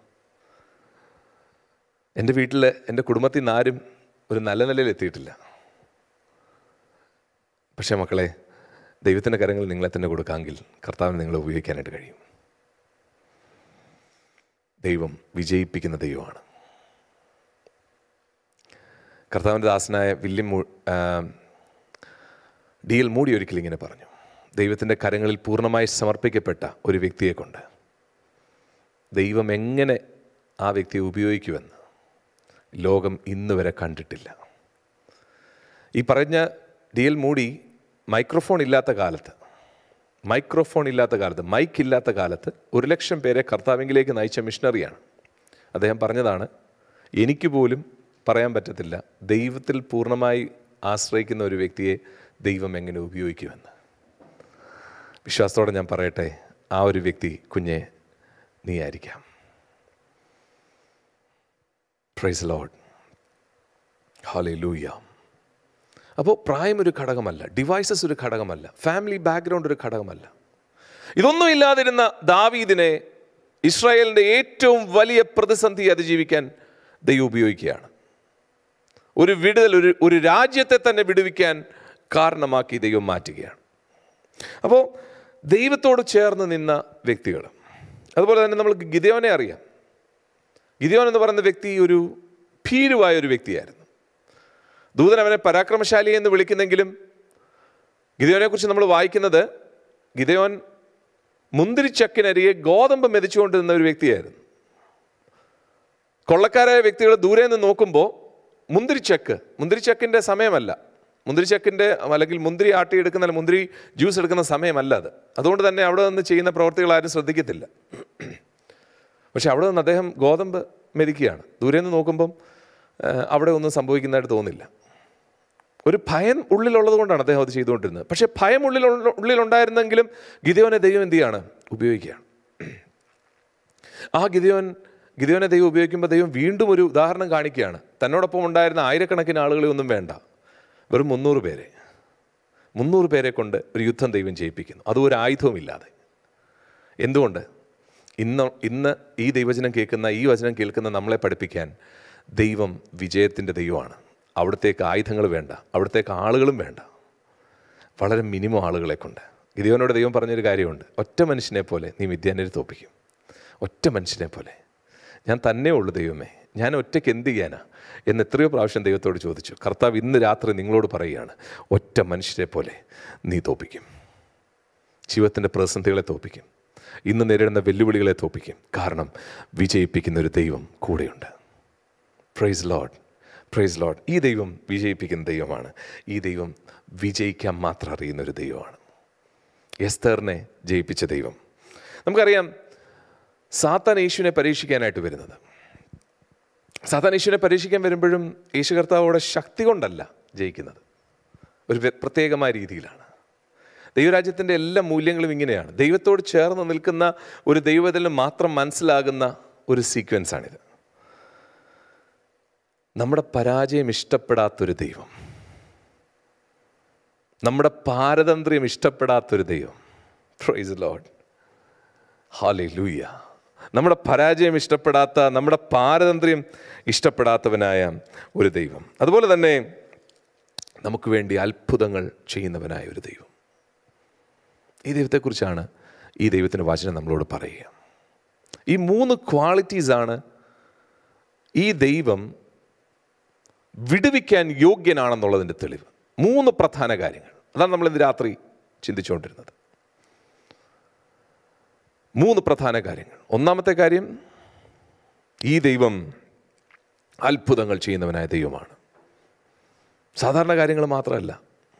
എൻ്റെ വീട്ടിൽ എൻ്റെ കുടുംബത്തിൽ നിന്ന് ആരും ഒരു നല്ല നിലയിൽ എത്തിയിട്ടില്ല പക്ഷേ മക്കളെ ദൈവത്തിൻ്റെ കരങ്ങൾ നിങ്ങളെ തന്നെ കൊടുക്കാമെങ്കിൽ കർത്താവിന് നിങ്ങളെ ഉപയോഗിക്കാനായിട്ട് കഴിയും ദൈവം വിജയിപ്പിക്കുന്ന ദൈവമാണ് കർത്താവിൻ്റെ ദാസനായ വില്യം മൂ- ആ, ഡി എൽ മൂടി ഒരിക്കൽ ഇങ്ങനെ പറഞ്ഞു ദൈവത്തിൻ്റെ കരങ്ങളിൽ പൂർണ്ണമായി സമർപ്പിക്കപ്പെട്ട ഒരു വ്യക്തിയെ കൊണ്ട് ദൈവം എങ്ങനെ ആ വ്യക്തിയെ ഉപയോഗിക്കുമെന്ന് ലോകം ഇന്ന് വരെ കണ്ടിട്ടില്ല ഈ പറഞ്ഞ ഡി എൽ മൂടി മൈക്രോഫോൺ ഇല്ലാത്ത കാലത്ത് മൈക്രോഫോൺ ഇല്ലാത്ത കാലത്ത് മൈക്ക് ഇല്ലാത്ത കാലത്ത് ഒരു ലക്ഷം പേരെ കർത്താവിങ്കിലേക്ക് നയിച്ച മിഷണറിയാണ് അദ്ദേഹം പറഞ്ഞതാണ് എനിക്ക് പോലും പറയാൻ പറ്റത്തില്ല ദൈവത്തിൽ പൂർണ്ണമായി ആശ്രയിക്കുന്ന ഒരു വ്യക്തിയെ ദൈവം എങ്ങനെ ഉപയോഗിക്കുമെന്ന് വിശ്വാസത്തോടെ ഞാൻ പറയട്ടെ ആ ഒരു വ്യക്തി കുഞ്ഞെ നീ ആയിരിക്കാം പ്രൈസ് ലോഡ് ഹാലേ ലൂയ അപ്പോൾ പ്രായം ഒരു ഘടകമല്ല ഡിവൈസസ് ഒരു ഘടകമല്ല ഫാമിലി ബാക്ക്ഗ്രൗണ്ട് ഒരു ഘടകമല്ല ഇതൊന്നും ഇല്ലാതിരുന്ന ദാവീദിനെ ഇസ്രായേലിൻ്റെ ഏറ്റവും വലിയ പ്രതിസന്ധി അതിജീവിക്കാൻ ദൈവം ഉപയോഗിക്കുകയാണ് ഒരു വിടുതൽ ഒരു ഒരു രാജ്യത്തെ തന്നെ വിടുവിക്കാൻ കാരണമാക്കി ദൈവം മാറ്റുകയാണ് അപ്പോൾ ദൈവത്തോട് ചേർന്ന് നിന്ന വ്യക്തികൾ അതുപോലെ തന്നെ നമ്മൾ ഗിതയോനെ അറിയാം ഗിതയോൻ എന്ന് പറയുന്ന വ്യക്തി ഒരു ഭീരുവായ ഒരു വ്യക്തിയായിരുന്നു ദൂതൻ അവനെ പരാക്രമശാലി എന്ന് വിളിക്കുന്നെങ്കിലും ഗിതയോനെക്കുറിച്ച് നമ്മൾ വായിക്കുന്നത് ഗിതയോൻ മുന്തിരിച്ചക്കിനരികെ ഗോതമ്പ് മെതിച്ചുകൊണ്ടിരുന്ന ഒരു വ്യക്തിയായിരുന്നു കൊള്ളക്കാരായ വ്യക്തികൾ ദൂരെ നിന്ന് നോക്കുമ്പോൾ മുന്തിരിച്ചക്ക് മുന്തിരിച്ചക്കിൻ്റെ സമയമല്ല മുന്തിരിച്ചക്കിൻ്റെ അല്ലെങ്കിൽ മുന്തിരി ആട്ടിയെടുക്കുന്ന അല്ലെങ്കിൽ മുന്തിരി ജ്യൂസ് എടുക്കുന്ന സമയമല്ല അത് അതുകൊണ്ട് തന്നെ അവിടെ നിന്ന് ചെയ്യുന്ന പ്രവർത്തികൾ ആരും ശ്രദ്ധിക്കത്തില്ല പക്ഷെ അവിടെ നിന്ന് അദ്ദേഹം ഗോതമ്പ് മെതിക്കുകയാണ് ദൂരെ നിന്ന് നോക്കുമ്പം ആ, അവിടെ ഒന്നും സംഭവിക്കുന്നതായിട്ട് തോന്നില്ല ഒരു ഭയം ഉള്ളിലുള്ളത് കൊണ്ടാണ് അദ്ദേഹം അത് ചെയ്തുകൊണ്ടിരുന്നത് പക്ഷേ ഭയം ഉള്ളിൽ ഉള്ളിലുണ്ടായിരുന്നെങ്കിലും ഗിതയോനെ ദൈവം എന്ത് ചെയ്യാണ് ഉപയോഗിക്കുകയാണ് ആ ഗിതയോൻ ഗിതയോനെ ദൈവം ഉപയോഗിക്കുമ്പോൾ ദൈവം വീണ്ടും ഒരു ഉദാഹരണം കാണിക്കുകയാണ് തന്നോടൊപ്പം ഉണ്ടായിരുന്ന ആയിരക്കണക്കിന് ആളുകളെ ഒന്നും വേണ്ട വെറും മുന്നൂറ് പേരെ മുന്നൂറ് പേരെ കൊണ്ട് ഒരു യുദ്ധം ദൈവം ജയിപ്പിക്കുന്നു അതും ഒരു ആയുധവുമില്ലാതെ എന്തുകൊണ്ട് ഇന്ന് ഇന്ന് ഈ ദൈവചനം കേൾക്കുന്ന ഈ വചനം കേൾക്കുന്ന നമ്മളെ പഠിപ്പിക്കാൻ ദൈവം വിജയത്തിൻ്റെ ദൈവമാണ് അവിടത്തേക്ക് ആയുധങ്ങൾ വേണ്ട അവിടത്തേക്ക് ആളുകളും വേണ്ട വളരെ മിനിമം ആളുകളെ കൊണ്ട് ഗിരിയോനോട് ദൈവം പറഞ്ഞൊരു കാര്യമുണ്ട് ഒറ്റ മനുഷ്യനെ പോലെ നീ വിദ്യാനെ തോപ്പിക്കും ഒറ്റ മനുഷ്യനെ പോലെ ഞാൻ തന്നെ ഉള്ളു ദൈവമേ ഞാൻ ഒറ്റയ്ക്ക് എന്ത് ചെയ്യാനാ എന്ന് എത്രയോ പ്രാവശ്യം ദൈവത്തോട് ചോദിച്ചു കർത്താവ് ഇന്ന് രാത്രി നിങ്ങളോട് പറയുകയാണ് ഒറ്റ മനുഷ്യരെ പോലെ നീ തോപ്പിക്കും ജീവിതത്തിൻ്റെ പ്രതിസന്ധികളെ തോപ്പിക്കും ഇന്ന് നേരിടുന്ന വെല്ലുവിളികളെ തോപ്പിക്കും കാരണം വിജയിപ്പിക്കുന്ന ഒരു ദൈവം കൂടെയുണ്ട് പ്രൈസ് ലോഡ് പ്രൈസ് ലോഡ് ഈ ദൈവം വിജയിപ്പിക്കുന്ന ദൈവമാണ് ഈ ദൈവം വിജയിക്കാൻ മാത്രം അറിയുന്ന ഒരു ദൈവമാണ് എസ്തറിനെ ജയിപ്പിച്ച ദൈവം നമുക്കറിയാം സാത്താൻ യേശുവിനെ പരീക്ഷിക്കാനായിട്ട് വരുന്നത് സാത്താൻ യേശുവിനെ പരീക്ഷിക്കാൻ വരുമ്പോഴും യേശു കർത്താവോടെ ശക്തി കൊണ്ടല്ല ജയിക്കുന്നത് ഒരു വ്യ- പ്രത്യേകമായ രീതിയിലാണ് ദൈവരാജ്യത്തിൻ്റെ എല്ലാ മൂല്യങ്ങളും ഇങ്ങനെയാണ് ദൈവത്തോട് ചേർന്ന് നിൽക്കുന്ന ഒരു ദൈവത്തിന് മാത്രം മനസ്സിലാകുന്ന ഒരു സീക്വൻസാണിത് നമ്മുടെ പരാജയം ഇഷ്ടപ്പെടാത്തൊരു ദൈവം നമ്മുടെ പാരതന്ത്ര്യം ഇഷ്ടപ്പെടാത്തൊരു ദൈവം പ്രൈസ് ലോഡ് ഹാലി ലൂയ നമ്മുടെ പരാജയം ഇഷ്ടപ്പെടാത്ത നമ്മുടെ പാരതന്ത്ര്യം ഇഷ്ടപ്പെടാത്തവനായ ഒരു ദൈവം അതുപോലെ തന്നെ നമുക്ക് വേണ്ടി അത്ഭുതങ്ങൾ ചെയ്യുന്നവനായ ഒരു ദൈവം ഈ ദൈവത്തെക്കുറിച്ചാണ് ഈ ദൈവത്തിൻ്റെ വചനം നമ്മളോട് പറയുക ഈ മൂന്ന് ക്വാളിറ്റീസാണ് ഈ ദൈവം വിടുവിക്കാൻ യോഗ്യനാണെന്നുള്ളതിൻ്റെ തെളിവ് മൂന്ന് പ്രധാന കാര്യങ്ങൾ അതാണ് നമ്മൾ ഇന്ന് രാത്രി ചിന്തിച്ചുകൊണ്ടിരുന്നത് മൂന്ന് പ്രധാന കാര്യങ്ങൾ ഒന്നാമത്തെ കാര്യം ഈ ദൈവം അത്ഭുതങ്ങൾ ചെയ്യുന്നവനായ ദൈവമാണ് സാധാരണ കാര്യങ്ങൾ മാത്രമല്ല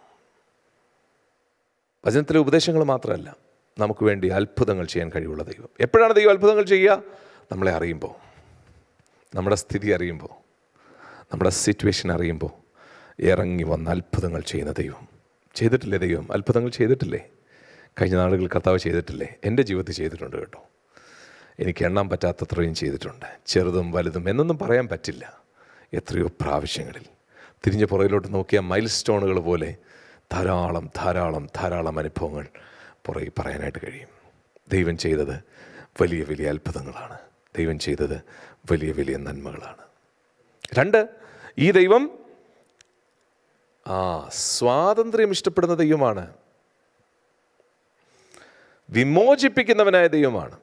വചനത്തിലെ ഉപദേശങ്ങൾ മാത്രമല്ല നമുക്ക് വേണ്ടി അത്ഭുതങ്ങൾ ചെയ്യാൻ കഴിവുള്ള ദൈവം എപ്പോഴാണ് ദൈവം അത്ഭുതങ്ങൾ ചെയ്യുക നമ്മളെ അറിയുമ്പോൾ നമ്മുടെ സ്ഥിതി അറിയുമ്പോൾ നമ്മുടെ സിറ്റുവേഷൻ അറിയുമ്പോൾ ഇറങ്ങി വന്ന് അത്ഭുതങ്ങൾ ചെയ്യുന്ന ദൈവം ചെയ്തിട്ടില്ലേ ദൈവം അത്ഭുതങ്ങൾ ചെയ്തിട്ടില്ലേ കഴിഞ്ഞ നാളുകൾ കർത്താവ് ചെയ്തിട്ടില്ലേ എൻ്റെ ജീവിതത്തിൽ ചെയ്തിട്ടുണ്ട് കേട്ടോ എനിക്ക് എണ്ണാൻ പറ്റാത്തത്രയും ചെയ്തിട്ടുണ്ട് ചെറുതും വലുതും എന്നൊന്നും പറയാൻ പറ്റില്ല എത്രയോ പ്രാവശ്യങ്ങളിൽ തിരിഞ്ഞ പുറകിലോട്ട് നോക്കിയ മൈൽ സ്റ്റോണുകൾ പോലെ ധാരാളം ധാരാളം ധാരാളം അനുഭവങ്ങൾ പുറകെ പറയാനായിട്ട് കഴിയും ദൈവം ചെയ്തത് വലിയ വലിയ അത്ഭുതങ്ങളാണ് ദൈവം ചെയ്തത് വലിയ വലിയ നന്മകളാണ് രണ്ട് ഈ ദൈവം ആ സ്വാതന്ത്ര്യം ഇഷ്ടപ്പെടുന്ന ദൈവമാണ് വിമോചിപ്പിക്കുന്നവനായ ദൈവമാണ്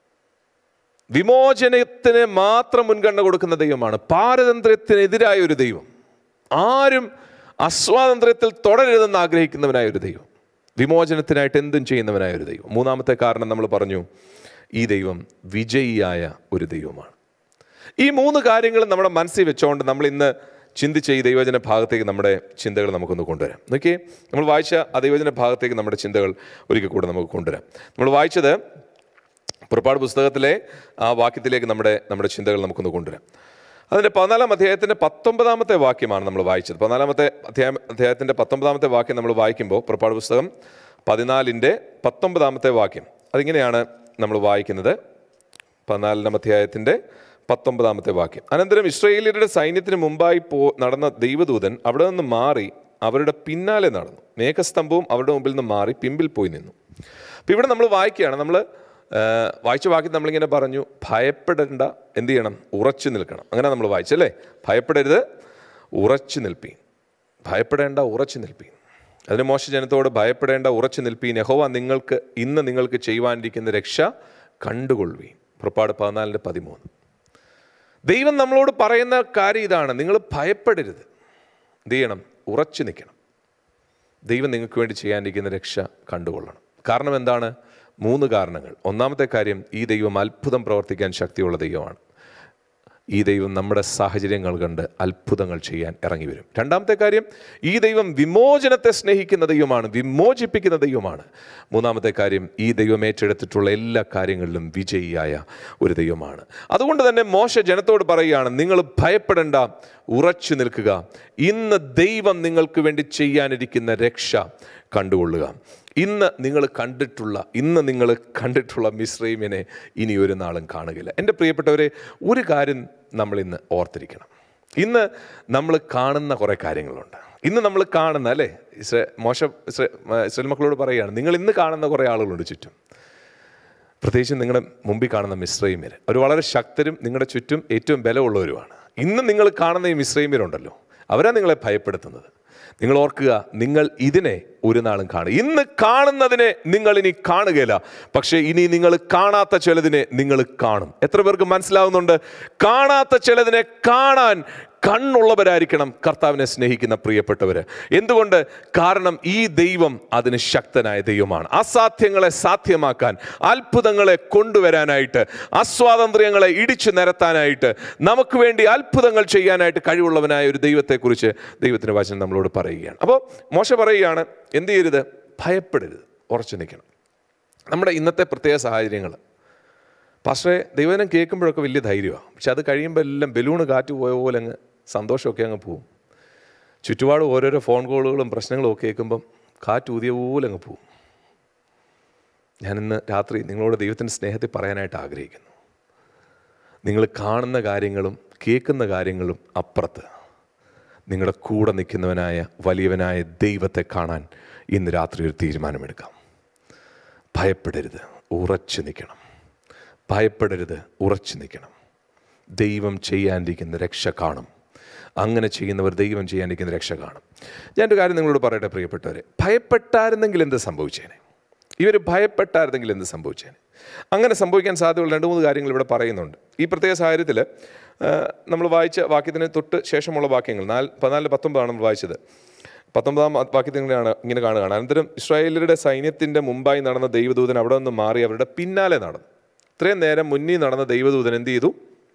വിമോചനത്തിന് മാത്രം മുൻഗണന കൊടുക്കുന്ന ദൈവമാണ് പാരതന്ത്ര്യത്തിനെതിരായ ഒരു ദൈവം ആരും അസ്വാതന്ത്ര്യത്തിൽ തുടരരുതെന്ന് ആഗ്രഹിക്കുന്നവനായ ഒരു ദൈവം വിമോചനത്തിനായിട്ട് എന്തും ചെയ്യുന്നവനായ ഒരു ദൈവം മൂന്നാമത്തെ കാരണം നമ്മൾ പറഞ്ഞു ഈ ദൈവം വിജയിയായ ഒരു ദൈവമാണ് ഈ മൂന്ന് കാര്യങ്ങളും നമ്മുടെ മനസ്സിൽ വെച്ചുകൊണ്ട് നമ്മൾ ഇന്ന് ചിന്തിച്ച ഈ ദൈവജന ഭാഗത്തേക്ക് നമ്മുടെ ചിന്തകൾ നമുക്കൊന്ന് കൊണ്ടുവരാം നോക്കിയേ നമ്മൾ വായിച്ച ആ ദൈവജന ഭാഗത്തേക്ക് നമ്മുടെ ചിന്തകൾ ഒരിക്കൽ കൂടെ നമുക്ക് കൊണ്ടുവരാം നമ്മൾ വായിച്ചത് പുറപ്പാട് പുസ്തകത്തിലെ ആ വാക്യത്തിലേക്ക് നമ്മുടെ നമ്മുടെ ചിന്തകൾ നമുക്കൊന്ന് കൊണ്ടുവരാം അതിൻ്റെ പതിനാലാം അധ്യായത്തിൻ്റെ പത്തൊമ്പതാമത്തെ വാക്യമാണ് നമ്മൾ വായിച്ചത് പതിനാലാമത്തെ അധ്യായം അധ്യായത്തിൻ്റെ പത്തൊമ്പതാമത്തെ വാക്യം നമ്മൾ വായിക്കുമ്പോൾ പുറപ്പാട് പുസ്തകം പതിനാലിൻ്റെ പത്തൊമ്പതാമത്തെ വാക്യം അതിങ്ങനെയാണ് നമ്മൾ വായിക്കുന്നത് പതിനാലാം അധ്യായത്തിൻ്റെ പത്തൊമ്പതാമത്തെ വാക്യം അനന്തരം ഇസ്രയേലിയരുടെ സൈന്യത്തിന് മുമ്പായി പോ നടന്ന ദൈവദൂതൻ അവിടെ നിന്ന് മാറി അവരുടെ പിന്നാലെ നടന്നു മേഘസ്തംഭവും അവരുടെ മുമ്പിൽ നിന്ന് മാറി പിമ്പിൽ പോയി നിന്നു അപ്പം ഇവിടെ നമ്മൾ വായിക്കുകയാണ് നമ്മൾ വായിച്ച വാക്യം നമ്മളിങ്ങനെ പറഞ്ഞു ഭയപ്പെടേണ്ട എന്ത് ചെയ്യണം ഉറച്ചു നിൽക്കണം അങ്ങനെ നമ്മൾ വായിച്ചല്ലേ ഭയപ്പെടരുത് ഉറച്ചു നിൽപ്പീൻ ഭയപ്പെടേണ്ട ഉറച്ചു നിൽപ്പീൻ അതിന് മോശ ജനത്തോട് ഭയപ്പെടേണ്ട ഉറച്ചു നിൽപ്പീൻ യഹോവ നിങ്ങൾക്ക് ഇന്ന് നിങ്ങൾക്ക് ചെയ്യുവാനിരിക്കുന്ന രക്ഷ കണ്ടുകൊള്ളുവീൻ പുറപ്പാട് പതിനാലിൻ്റെ പതിമൂന്ന് ദൈവം നമ്മളോട് പറയുന്ന കാര്യം ഇതാണ് നിങ്ങൾ ഭയപ്പെടരുത് എന്ത് ചെയ്യണം ഉറച്ചു നിൽക്കണം ദൈവം നിങ്ങൾക്ക് വേണ്ടി ചെയ്യാനിരിക്കുന്ന രക്ഷ കണ്ടുകൊള്ളണം കാരണം എന്താണ് മൂന്ന് കാരണങ്ങൾ ഒന്നാമത്തെ കാര്യം ഈ ദൈവം അത്ഭുതം പ്രവർത്തിക്കാൻ ശക്തിയുള്ള ദൈവമാണ് ഈ ദൈവം നമ്മുടെ സാഹചര്യങ്ങൾ കണ്ട് അത്ഭുതങ്ങൾ ചെയ്യാൻ ഇറങ്ങി വരും രണ്ടാമത്തെ കാര്യം ഈ ദൈവം വിമോചനത്തെ സ്നേഹിക്കുന്ന ദൈവമാണ് വിമോചിപ്പിക്കുന്ന ദൈവമാണ് മൂന്നാമത്തെ കാര്യം ഈ ദൈവം ഏറ്റെടുത്തിട്ടുള്ള എല്ലാ കാര്യങ്ങളിലും വിജയിയായ ഒരു ദൈവമാണ് അതുകൊണ്ട് തന്നെ മോശ ജനത്തോട് പറയുകയാണ് നിങ്ങൾ ഭയപ്പെടേണ്ട ഉറച്ചു നിൽക്കുക ഇന്ന് ദൈവം നിങ്ങൾക്ക് വേണ്ടി ചെയ്യാനിരിക്കുന്ന രക്ഷ കണ്ടുകൊള്ളുക ഇന്ന് നിങ്ങൾ കണ്ടിട്ടുള്ള ഇന്ന് നിങ്ങൾ കണ്ടിട്ടുള്ള മിശ്രൈമിനെ ഇനി ഒരു നാളും കാണുകയില്ല എൻ്റെ പ്രിയപ്പെട്ടവരെ ഒരു കാര്യം നമ്മൾ ഇന്ന് ഓർത്തിരിക്കണം ഇന്ന് നമ്മൾ കാണുന്ന കുറേ കാര്യങ്ങളുണ്ട് ഇന്ന് നമ്മൾ കാണുന്ന അല്ലേ ഇസ്രേ മോശ ഇസ്രേ ഇസ്രേൽ മക്കളോട് പറയുകയാണ് നിങ്ങൾ ഇന്ന് കാണുന്ന കുറേ ആളുകളുണ്ട് ചുറ്റും പ്രത്യേകിച്ച് നിങ്ങളുടെ മുമ്പിൽ കാണുന്ന മിശ്രൈമ്യർ അവർ വളരെ ശക്തരും നിങ്ങളുടെ ചുറ്റും ഏറ്റവും ബലമുള്ളവരുമാണ് ഇന്ന് നിങ്ങൾ കാണുന്ന ഈ മിശ്രൈമ്യരുണ്ടല്ലോ അവരാ നിങ്ങളെ ഭയപ്പെടുത്തുന്നത് നിങ്ങൾ ഓർക്കുക നിങ്ങൾ ഇതിനെ ഒരു നാളും കാണുക ഇന്ന് കാണുന്നതിനെ നിങ്ങൾ ഇനി കാണുകയില്ല പക്ഷേ ഇനി നിങ്ങൾ കാണാത്ത ചിലതിനെ നിങ്ങൾ കാണും എത്ര പേർക്ക് മനസ്സിലാവുന്നുണ്ട് കാണാത്ത ചിലതിനെ കാണാൻ കണ്ണുള്ളവരായിരിക്കണം കർത്താവിനെ സ്നേഹിക്കുന്ന പ്രിയപ്പെട്ടവർ എന്തുകൊണ്ട് കാരണം ഈ ദൈവം അതിന് ശക്തനായ ദൈവമാണ് അസാധ്യങ്ങളെ സാധ്യമാക്കാൻ അത്ഭുതങ്ങളെ കൊണ്ടുവരാനായിട്ട് അസ്വാതന്ത്ര്യങ്ങളെ ഇടിച്ചു നിരത്താനായിട്ട് നമുക്ക് വേണ്ടി അത്ഭുതങ്ങൾ ചെയ്യാനായിട്ട് കഴിവുള്ളവനായ ഒരു ദൈവത്തെക്കുറിച്ച് ദൈവത്തിൻ്റെ വചനം നമ്മളോട് പറയുകയാണ് അപ്പോൾ മോശ പറയുകയാണ് എന്ത് ചെയ്യരുത് ഭയപ്പെടരുത് ഉറച്ചു നിൽക്കണം നമ്മുടെ ഇന്നത്തെ പ്രത്യേക സാഹചര്യങ്ങൾ പക്ഷേ ദൈവനം കേൾക്കുമ്പോഴൊക്കെ വലിയ ധൈര്യമാണ് പക്ഷെ അത് കഴിയുമ്പോൾ എല്ലാം ബലൂണ് കാറ്റ് പോയ പോലെ അങ്ങ് സന്തോഷമൊക്കെ അങ്ങ് പോവും ചുറ്റുപാട് ഓരോരോ ഫോൺ കോളുകളും പ്രശ്നങ്ങളും ഒക്കെ കേൾക്കുമ്പം കാറ്റ് ഊതിയ പോലെ അങ്ങ് പോവും ഞാനിന്ന് രാത്രി നിങ്ങളോട് ദൈവത്തിൻ്റെ സ്നേഹത്തിൽ പറയാനായിട്ട് ആഗ്രഹിക്കുന്നു നിങ്ങൾ കാണുന്ന കാര്യങ്ങളും കേൾക്കുന്ന കാര്യങ്ങളും അപ്പുറത്ത് നിങ്ങളുടെ കൂടെ നിൽക്കുന്നവനായ വലിയവനായ ദൈവത്തെ കാണാൻ ഇന്ന് രാത്രി ഒരു തീരുമാനമെടുക്കാം ഭയപ്പെടരുത് ഉറച്ചു നിൽക്കണം ഭയപ്പെടരുത് ഉറച്ചു നിൽക്കണം ദൈവം ചെയ്യാനിരിക്കുന്ന രക്ഷ കാണും അങ്ങനെ ചെയ്യുന്നവർ ദൈവം ചെയ്യാനിരിക്കുന്ന രക്ഷ കാണും ഞാനൊരു കാര്യം നിങ്ങളോട് പറയട്ടെ പ്രിയപ്പെട്ടവരെ ഭയപ്പെട്ടായിരുന്നെങ്കിൽ എന്ത് സംഭവിച്ചേനെ ഇവർ ഭയപ്പെട്ടായിരുന്നെങ്കിൽ എന്ത് സംഭവിച്ചേനെ അങ്ങനെ സംഭവിക്കാൻ സാധ്യതയുള്ള രണ്ട് മൂന്ന് കാര്യങ്ങൾ ഇവിടെ പറയുന്നുണ്ട് ഈ പ്രത്യേക സാഹചര്യത്തിൽ നമ്മൾ വായിച്ച വാക്യത്തിന് തൊട്ട് ശേഷമുള്ള വാക്യങ്ങൾ നാല് പതിനാല് പത്തൊമ്പതാണ് നമ്മൾ വായിച്ചത് പത്തൊമ്പതാം വാക്യത്തിലാണ് ഇങ്ങനെ കാണുകയാണ് അനന്തരം ഇസ്രായേലരുടെ സൈന്യത്തിൻ്റെ മുമ്പായി നടന്ന ദൈവദൂതൻ അവിടെ നിന്ന് മാറി അവരുടെ പിന്നാലെ നടന്നു ഇത്രയും നേരം മുന്നിൽ നടന്ന ദൈവദൂതൻ എന്ത് ചെയ്തു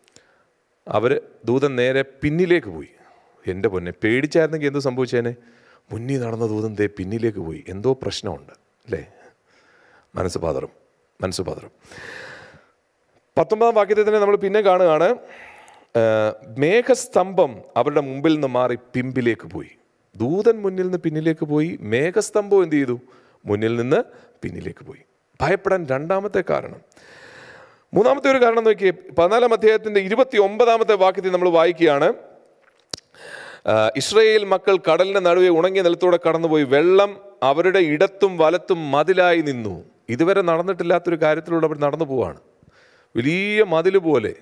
അവർ ദൂതൻ നേരെ പിന്നിലേക്ക് പോയി എൻ്റെ പൊന്നെ പേടിച്ചായിരുന്നെങ്കിൽ എന്ത് സംഭവിച്ചേനെ മുന്നിൽ നടന്ന ദൂതൻ ദേ പിന്നിലേക്ക് പോയി എന്തോ പ്രശ്നമുണ്ട് അല്ലേ മനസ്സ് പാതറും മനസ്സ് പാതറും പത്തൊമ്പതാം വാക്യത്തിൽ തന്നെ നമ്മൾ പിന്നെ കാണുകയാണ് ആ, മേഘസ്തംഭം അവരുടെ മുമ്പിൽ നിന്ന് മാറി പിമ്പിലേക്ക് പോയി ദൂതൻ മുന്നിൽ നിന്ന് പിന്നിലേക്ക് പോയി മേഘസ്തംഭം എന്ത് ചെയ്തു മുന്നിൽ നിന്ന് പിന്നിലേക്ക് പോയി ഭയപ്പെടാൻ രണ്ടാമത്തെ കാരണം മൂന്നാമത്തെ ഒരു കാരണം നോക്കിയേ പതിനാലാം അധ്യായത്തിന്റെ ഇരുപത്തി ഒമ്പതാമത്തെ വാക്യത്തിൽ നമ്മൾ വായിക്കുകയാണ് ആ, ഇസ്രയേൽ മക്കൾ കടലിന്റെ നടുവെ ഉണങ്ങിയ നിലത്തൂടെ കടന്നുപോയി വെള്ളം അവരുടെ ഇടത്തും വലത്തും മതിലായി നിന്നു ഇതുവരെ നടന്നിട്ടില്ലാത്തൊരു കാര്യത്തിലൂടെ അവർ നടന്നു പോവാണ് വലിയ മതിൽ പോലെ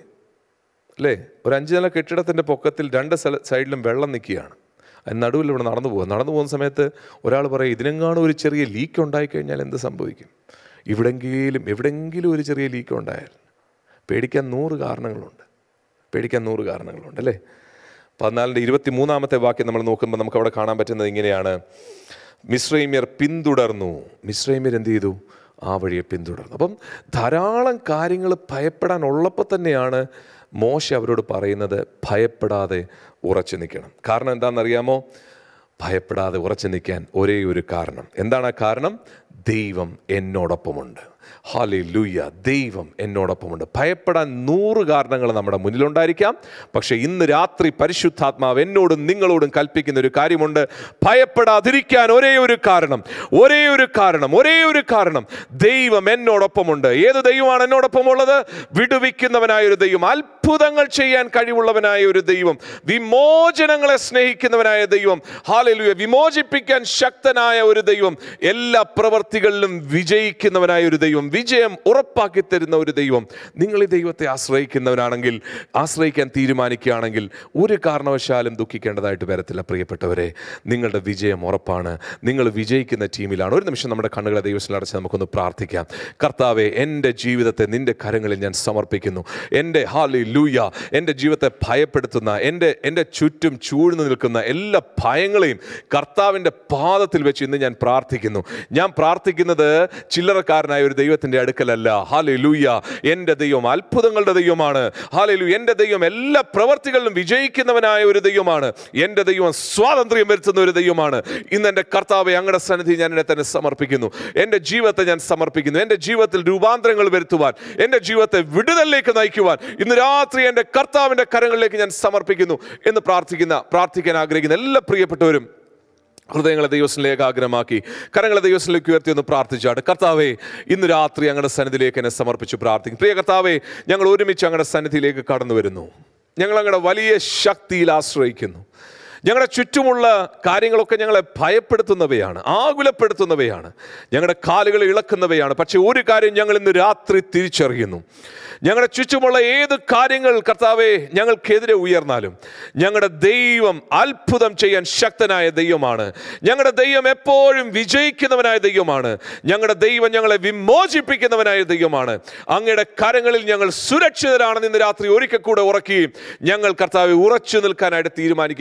അല്ലേ ഒരു അഞ്ച് നില കെട്ടിടത്തിൻ്റെ പൊക്കത്തിൽ രണ്ട് സ്ഥല സൈഡിലും വെള്ളം നിൽക്കുകയാണ് അതിന് നടുവിൽ ഇവിടെ നടന്നു പോകുക നടന്നു പോകുന്ന സമയത്ത് ഒരാൾ പറയും ഇതിനെങ്ങാനും ഒരു ചെറിയ ലീക്ക് ഉണ്ടായിക്കഴിഞ്ഞാൽ എന്ത് സംഭവിക്കും ഇവിടെങ്കിലും എവിടെങ്കിലും ഒരു ചെറിയ ലീക്ക് ഉണ്ടായാൽ പേടിക്കാൻ നൂറ് കാരണങ്ങളുണ്ട് പേടിക്കാൻ നൂറ് കാരണങ്ങളുണ്ട് അല്ലേ പതിനാലിൻ്റെ ഇരുപത്തി മൂന്നാമത്തെ വാക്യം നമ്മൾ നോക്കുമ്പോൾ നമുക്ക് അവിടെ കാണാൻ പറ്റുന്നത് ഇങ്ങനെയാണ് മിശ്രൈമ്യർ പിന്തുടർന്നു മിശ്രൈമ്യർ എന്ത് ചെയ്തു ആ വഴിയെ പിന്തുടർന്നു അപ്പം ധാരാളം കാര്യങ്ങൾ ഭയപ്പെടാനുള്ളപ്പോൾ തന്നെയാണ് മോശ അവരോട് പറയുന്നത് ഭയപ്പെടാതെ ഉറച്ചു നിൽക്കണം കാരണം എന്താണെന്നറിയാമോ ഭയപ്പെടാതെ ഉറച്ചു നിൽക്കാൻ ഒരേ ഒരു കാരണം എന്താണ് ആ കാരണം ദൈവം എന്നോടൊപ്പമുണ്ട് ഹാലി ലൂയ ദൈവം എന്നോടൊപ്പമുണ്ട് ഭയപ്പെടാൻ നൂറ് കാരണങ്ങൾ നമ്മുടെ മുന്നിലുണ്ടായിരിക്കാം പക്ഷെ ഇന്ന് രാത്രി പരിശുദ്ധാത്മാവ് എന്നോടും നിങ്ങളോടും കൽപ്പിക്കുന്ന ഒരു കാര്യമുണ്ട് ഭയപ്പെടാതിരിക്കാൻ ഒരേ ഒരു കാരണം ഒരേ ഒരു കാരണം ഒരേ ഒരു കാരണം ദൈവം എന്നോടൊപ്പമുണ്ട് ഏത് ദൈവമാണ് എന്നോടൊപ്പമുള്ളത് വിടുവിക്കുന്നവനായ ഒരു ദൈവം അത്ഭുതങ്ങൾ ചെയ്യാൻ കഴിവുള്ളവനായ ഒരു ദൈവം വിമോചനങ്ങളെ സ്നേഹിക്കുന്നവനായ ദൈവം ഹാലലുയ വിമോചിപ്പിക്കാൻ ശക്തനായ ഒരു ദൈവം എല്ലാ പ്രവർത്തികളിലും വിജയിക്കുന്നവനായ ഒരു ദൈവം വിജയം ഉറപ്പാക്കി തരുന്ന ഒരു ദൈവം നിങ്ങൾ ഈ ദൈവത്തെ ആശ്രയിക്കുന്നവരാണെങ്കിൽ ആശ്രയിക്കാൻ തീരുമാനിക്കുകയാണെങ്കിൽ ഒരു കാരണവശാലും ദുഃഖിക്കേണ്ടതായിട്ട് വരത്തില്ല പ്രിയപ്പെട്ടവരെ നിങ്ങളുടെ വിജയം ഉറപ്പാണ് നിങ്ങൾ വിജയിക്കുന്ന ടീമിലാണ് ഒരു നിമിഷം നമ്മുടെ കണ്ണുകളെ ദൈവത്തിൽ അടച്ച് നമുക്കൊന്ന് പ്രാർത്ഥിക്കാം കർത്താവെ എൻ്റെ ജീവിതത്തെ നിന്റെ കരങ്ങളിൽ ഞാൻ സമർപ്പിക്കുന്നു എൻ്റെ ഹാലി ലൂയ എൻ്റെ ജീവിതത്തെ ഭയപ്പെടുത്തുന്ന എൻ്റെ എൻ്റെ ചുറ്റും ചൂഴ്ന്നു നിൽക്കുന്ന എല്ലാ ഭയങ്ങളെയും കർത്താവിൻ്റെ പാദത്തിൽ വെച്ച് ഇന്ന് ഞാൻ പ്രാർത്ഥിക്കുന്നു ഞാൻ പ്രാർത്ഥിക്കുന്നത് ചില്ലറക്കാരനായ ഒരു ദൈവത്തിൻ്റെ അടുക്കലല്ല ഹാലി ലൂയ എൻ്റെ ദൈവം അത്ഭുതങ്ങളുടെ ദൈവമാണ് ഹാലി ലൂ എൻ്റെ ദൈവം എല്ലാ പ്രവർത്തികളിലും വിജയിക്കുന്നവനായ ഒരു ദൈവമാണ് എൻ്റെ ദൈവം സ്വാതന്ത്ര്യം വരുത്തുന്ന ഒരു ദൈവമാണ് ഇന്ന് എൻ്റെ കർത്താവെ അങ്ങയുടെ സന്നിധി ഞാൻ എന്നെ തന്നെ സമർപ്പിക്കുന്നു എൻ്റെ ജീവിതത്തെ ഞാൻ സമർപ്പിക്കുന്നു എൻ്റെ ജീവിതത്തിൽ രൂപാന്തരങ്ങൾ വരുത്തുവാൻ എൻ്റെ ജീവിതത്തെ വിടുതലിലേക്ക് നയിക്കുവാൻ ഇന്ന് രാത്രി എൻ്റെ കർത്താവിൻ്റെ കരങ്ങളിലേക്ക് ഞാൻ സമർപ്പിക്കുന്നു എന്ന് പ്രാർത്ഥിക്കുന്ന പ്രാർത്ഥിക്കാൻ ആഗ്രഹിക്കുന്ന എല്ലാ പ്രിയപ്പെട്ടവരും ഹൃദയങ്ങളെ ദൈവത്തിലേക്ക് ആഗ്രഹമാക്കി കരങ്ങളെ ദൈവത്തിലേക്ക് ഉയർത്തി ഒന്ന് പ്രാർത്ഥിച്ചാട്ട് കർത്താവെ ഇന്ന് രാത്രി ഞങ്ങളുടെ സന്നിധിയിലേക്ക് എന്നെ സമർപ്പിച്ച് പ്രാർത്ഥിക്കും പ്രിയ കർത്താവെ ഞങ്ങൾ ഒരുമിച്ച് ഞങ്ങളുടെ സന്നിധിയിലേക്ക് കടന്നു വരുന്നു ഞങ്ങൾ ഞങ്ങളുടെ വലിയ ശക്തിയിൽ ആശ്രയിക്കുന്നു ഞങ്ങളുടെ ചുറ്റുമുള്ള കാര്യങ്ങളൊക്കെ ഞങ്ങളെ ഭയപ്പെടുത്തുന്നവയാണ് ആകുലപ്പെടുത്തുന്നവയാണ് ഞങ്ങളുടെ കാലുകൾ ഇളക്കുന്നവയാണ് പക്ഷെ ഒരു കാര്യം ഞങ്ങൾ ഇന്ന് രാത്രി തിരിച്ചറിയുന്നു ഞങ്ങളുടെ ചുറ്റുമുള്ള ഏത് കാര്യങ്ങൾ കർത്താവെ ഞങ്ങൾക്കെതിരെ ഉയർന്നാലും ഞങ്ങളുടെ ദൈവം അത്ഭുതം ചെയ്യാൻ ശക്തനായ ദൈവമാണ് ഞങ്ങളുടെ ദൈവം എപ്പോഴും വിജയിക്കുന്നവനായ ദൈവമാണ് ഞങ്ങളുടെ ദൈവം ഞങ്ങളെ വിമോചിപ്പിക്കുന്നവനായ ദൈവമാണ് അങ്ങയുടെ കരങ്ങളിൽ ഞങ്ങൾ സുരക്ഷിതരാണെന്ന് ഇന്ന് രാത്രി ഒരിക്കൽ കൂടെ ഉറക്കുകയും ഞങ്ങൾ കർത്താവെ ഉറച്ചു നിൽക്കാനായിട്ട് തീരുമാനിക്കുകയും ചെയ്യുന്നു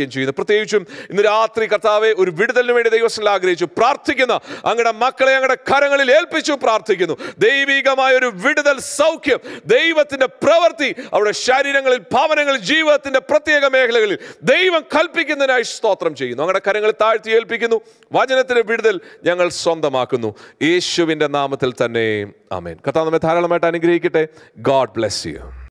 പ്രത്യേകിച്ചും ഇന്ന് രാത്രി കർത്താവെ ഒരു വിടുതലിന് വേണ്ടി ദൈവത്തിൽ ആഗ്രഹിച്ചു പ്രാർത്ഥിക്കുന്ന അങ്ങയുടെ മക്കളെ അങ്ങയുടെ കരങ്ങളിൽ ഏൽപ്പിച്ചു പ്രാർത്ഥിക്കുന്നു ദൈവികമായ ഒരു വിടുതൽ സൗഖ്യം ദൈവത്തിന്റെ പ്രവൃത്തി അവിടെ ശരീരങ്ങളിൽ ഭാവനങ്ങളിൽ ജീവിതത്തിന്റെ പ്രത്യേക മേഖലകളിൽ ദൈവം കൽപ്പിക്കുന്നതിനായി സ്തോത്രം ചെയ്യുന്നു അങ്ങയുടെ കരങ്ങളിൽ താഴ്ത്തി ഏൽപ്പിക്കുന്നു വചനത്തിന്റെ വിടുതൽ ഞങ്ങൾ സ്വന്തമാക്കുന്നു യേശുവിന്റെ നാമത്തിൽ തന്നെ ആമേൻ കർത്താവ് നമ്മെ ധാരാളമായിട്ട് അനുഗ്രഹിക്കട്ടെ ഗോഡ് ബ്ലെസ് യു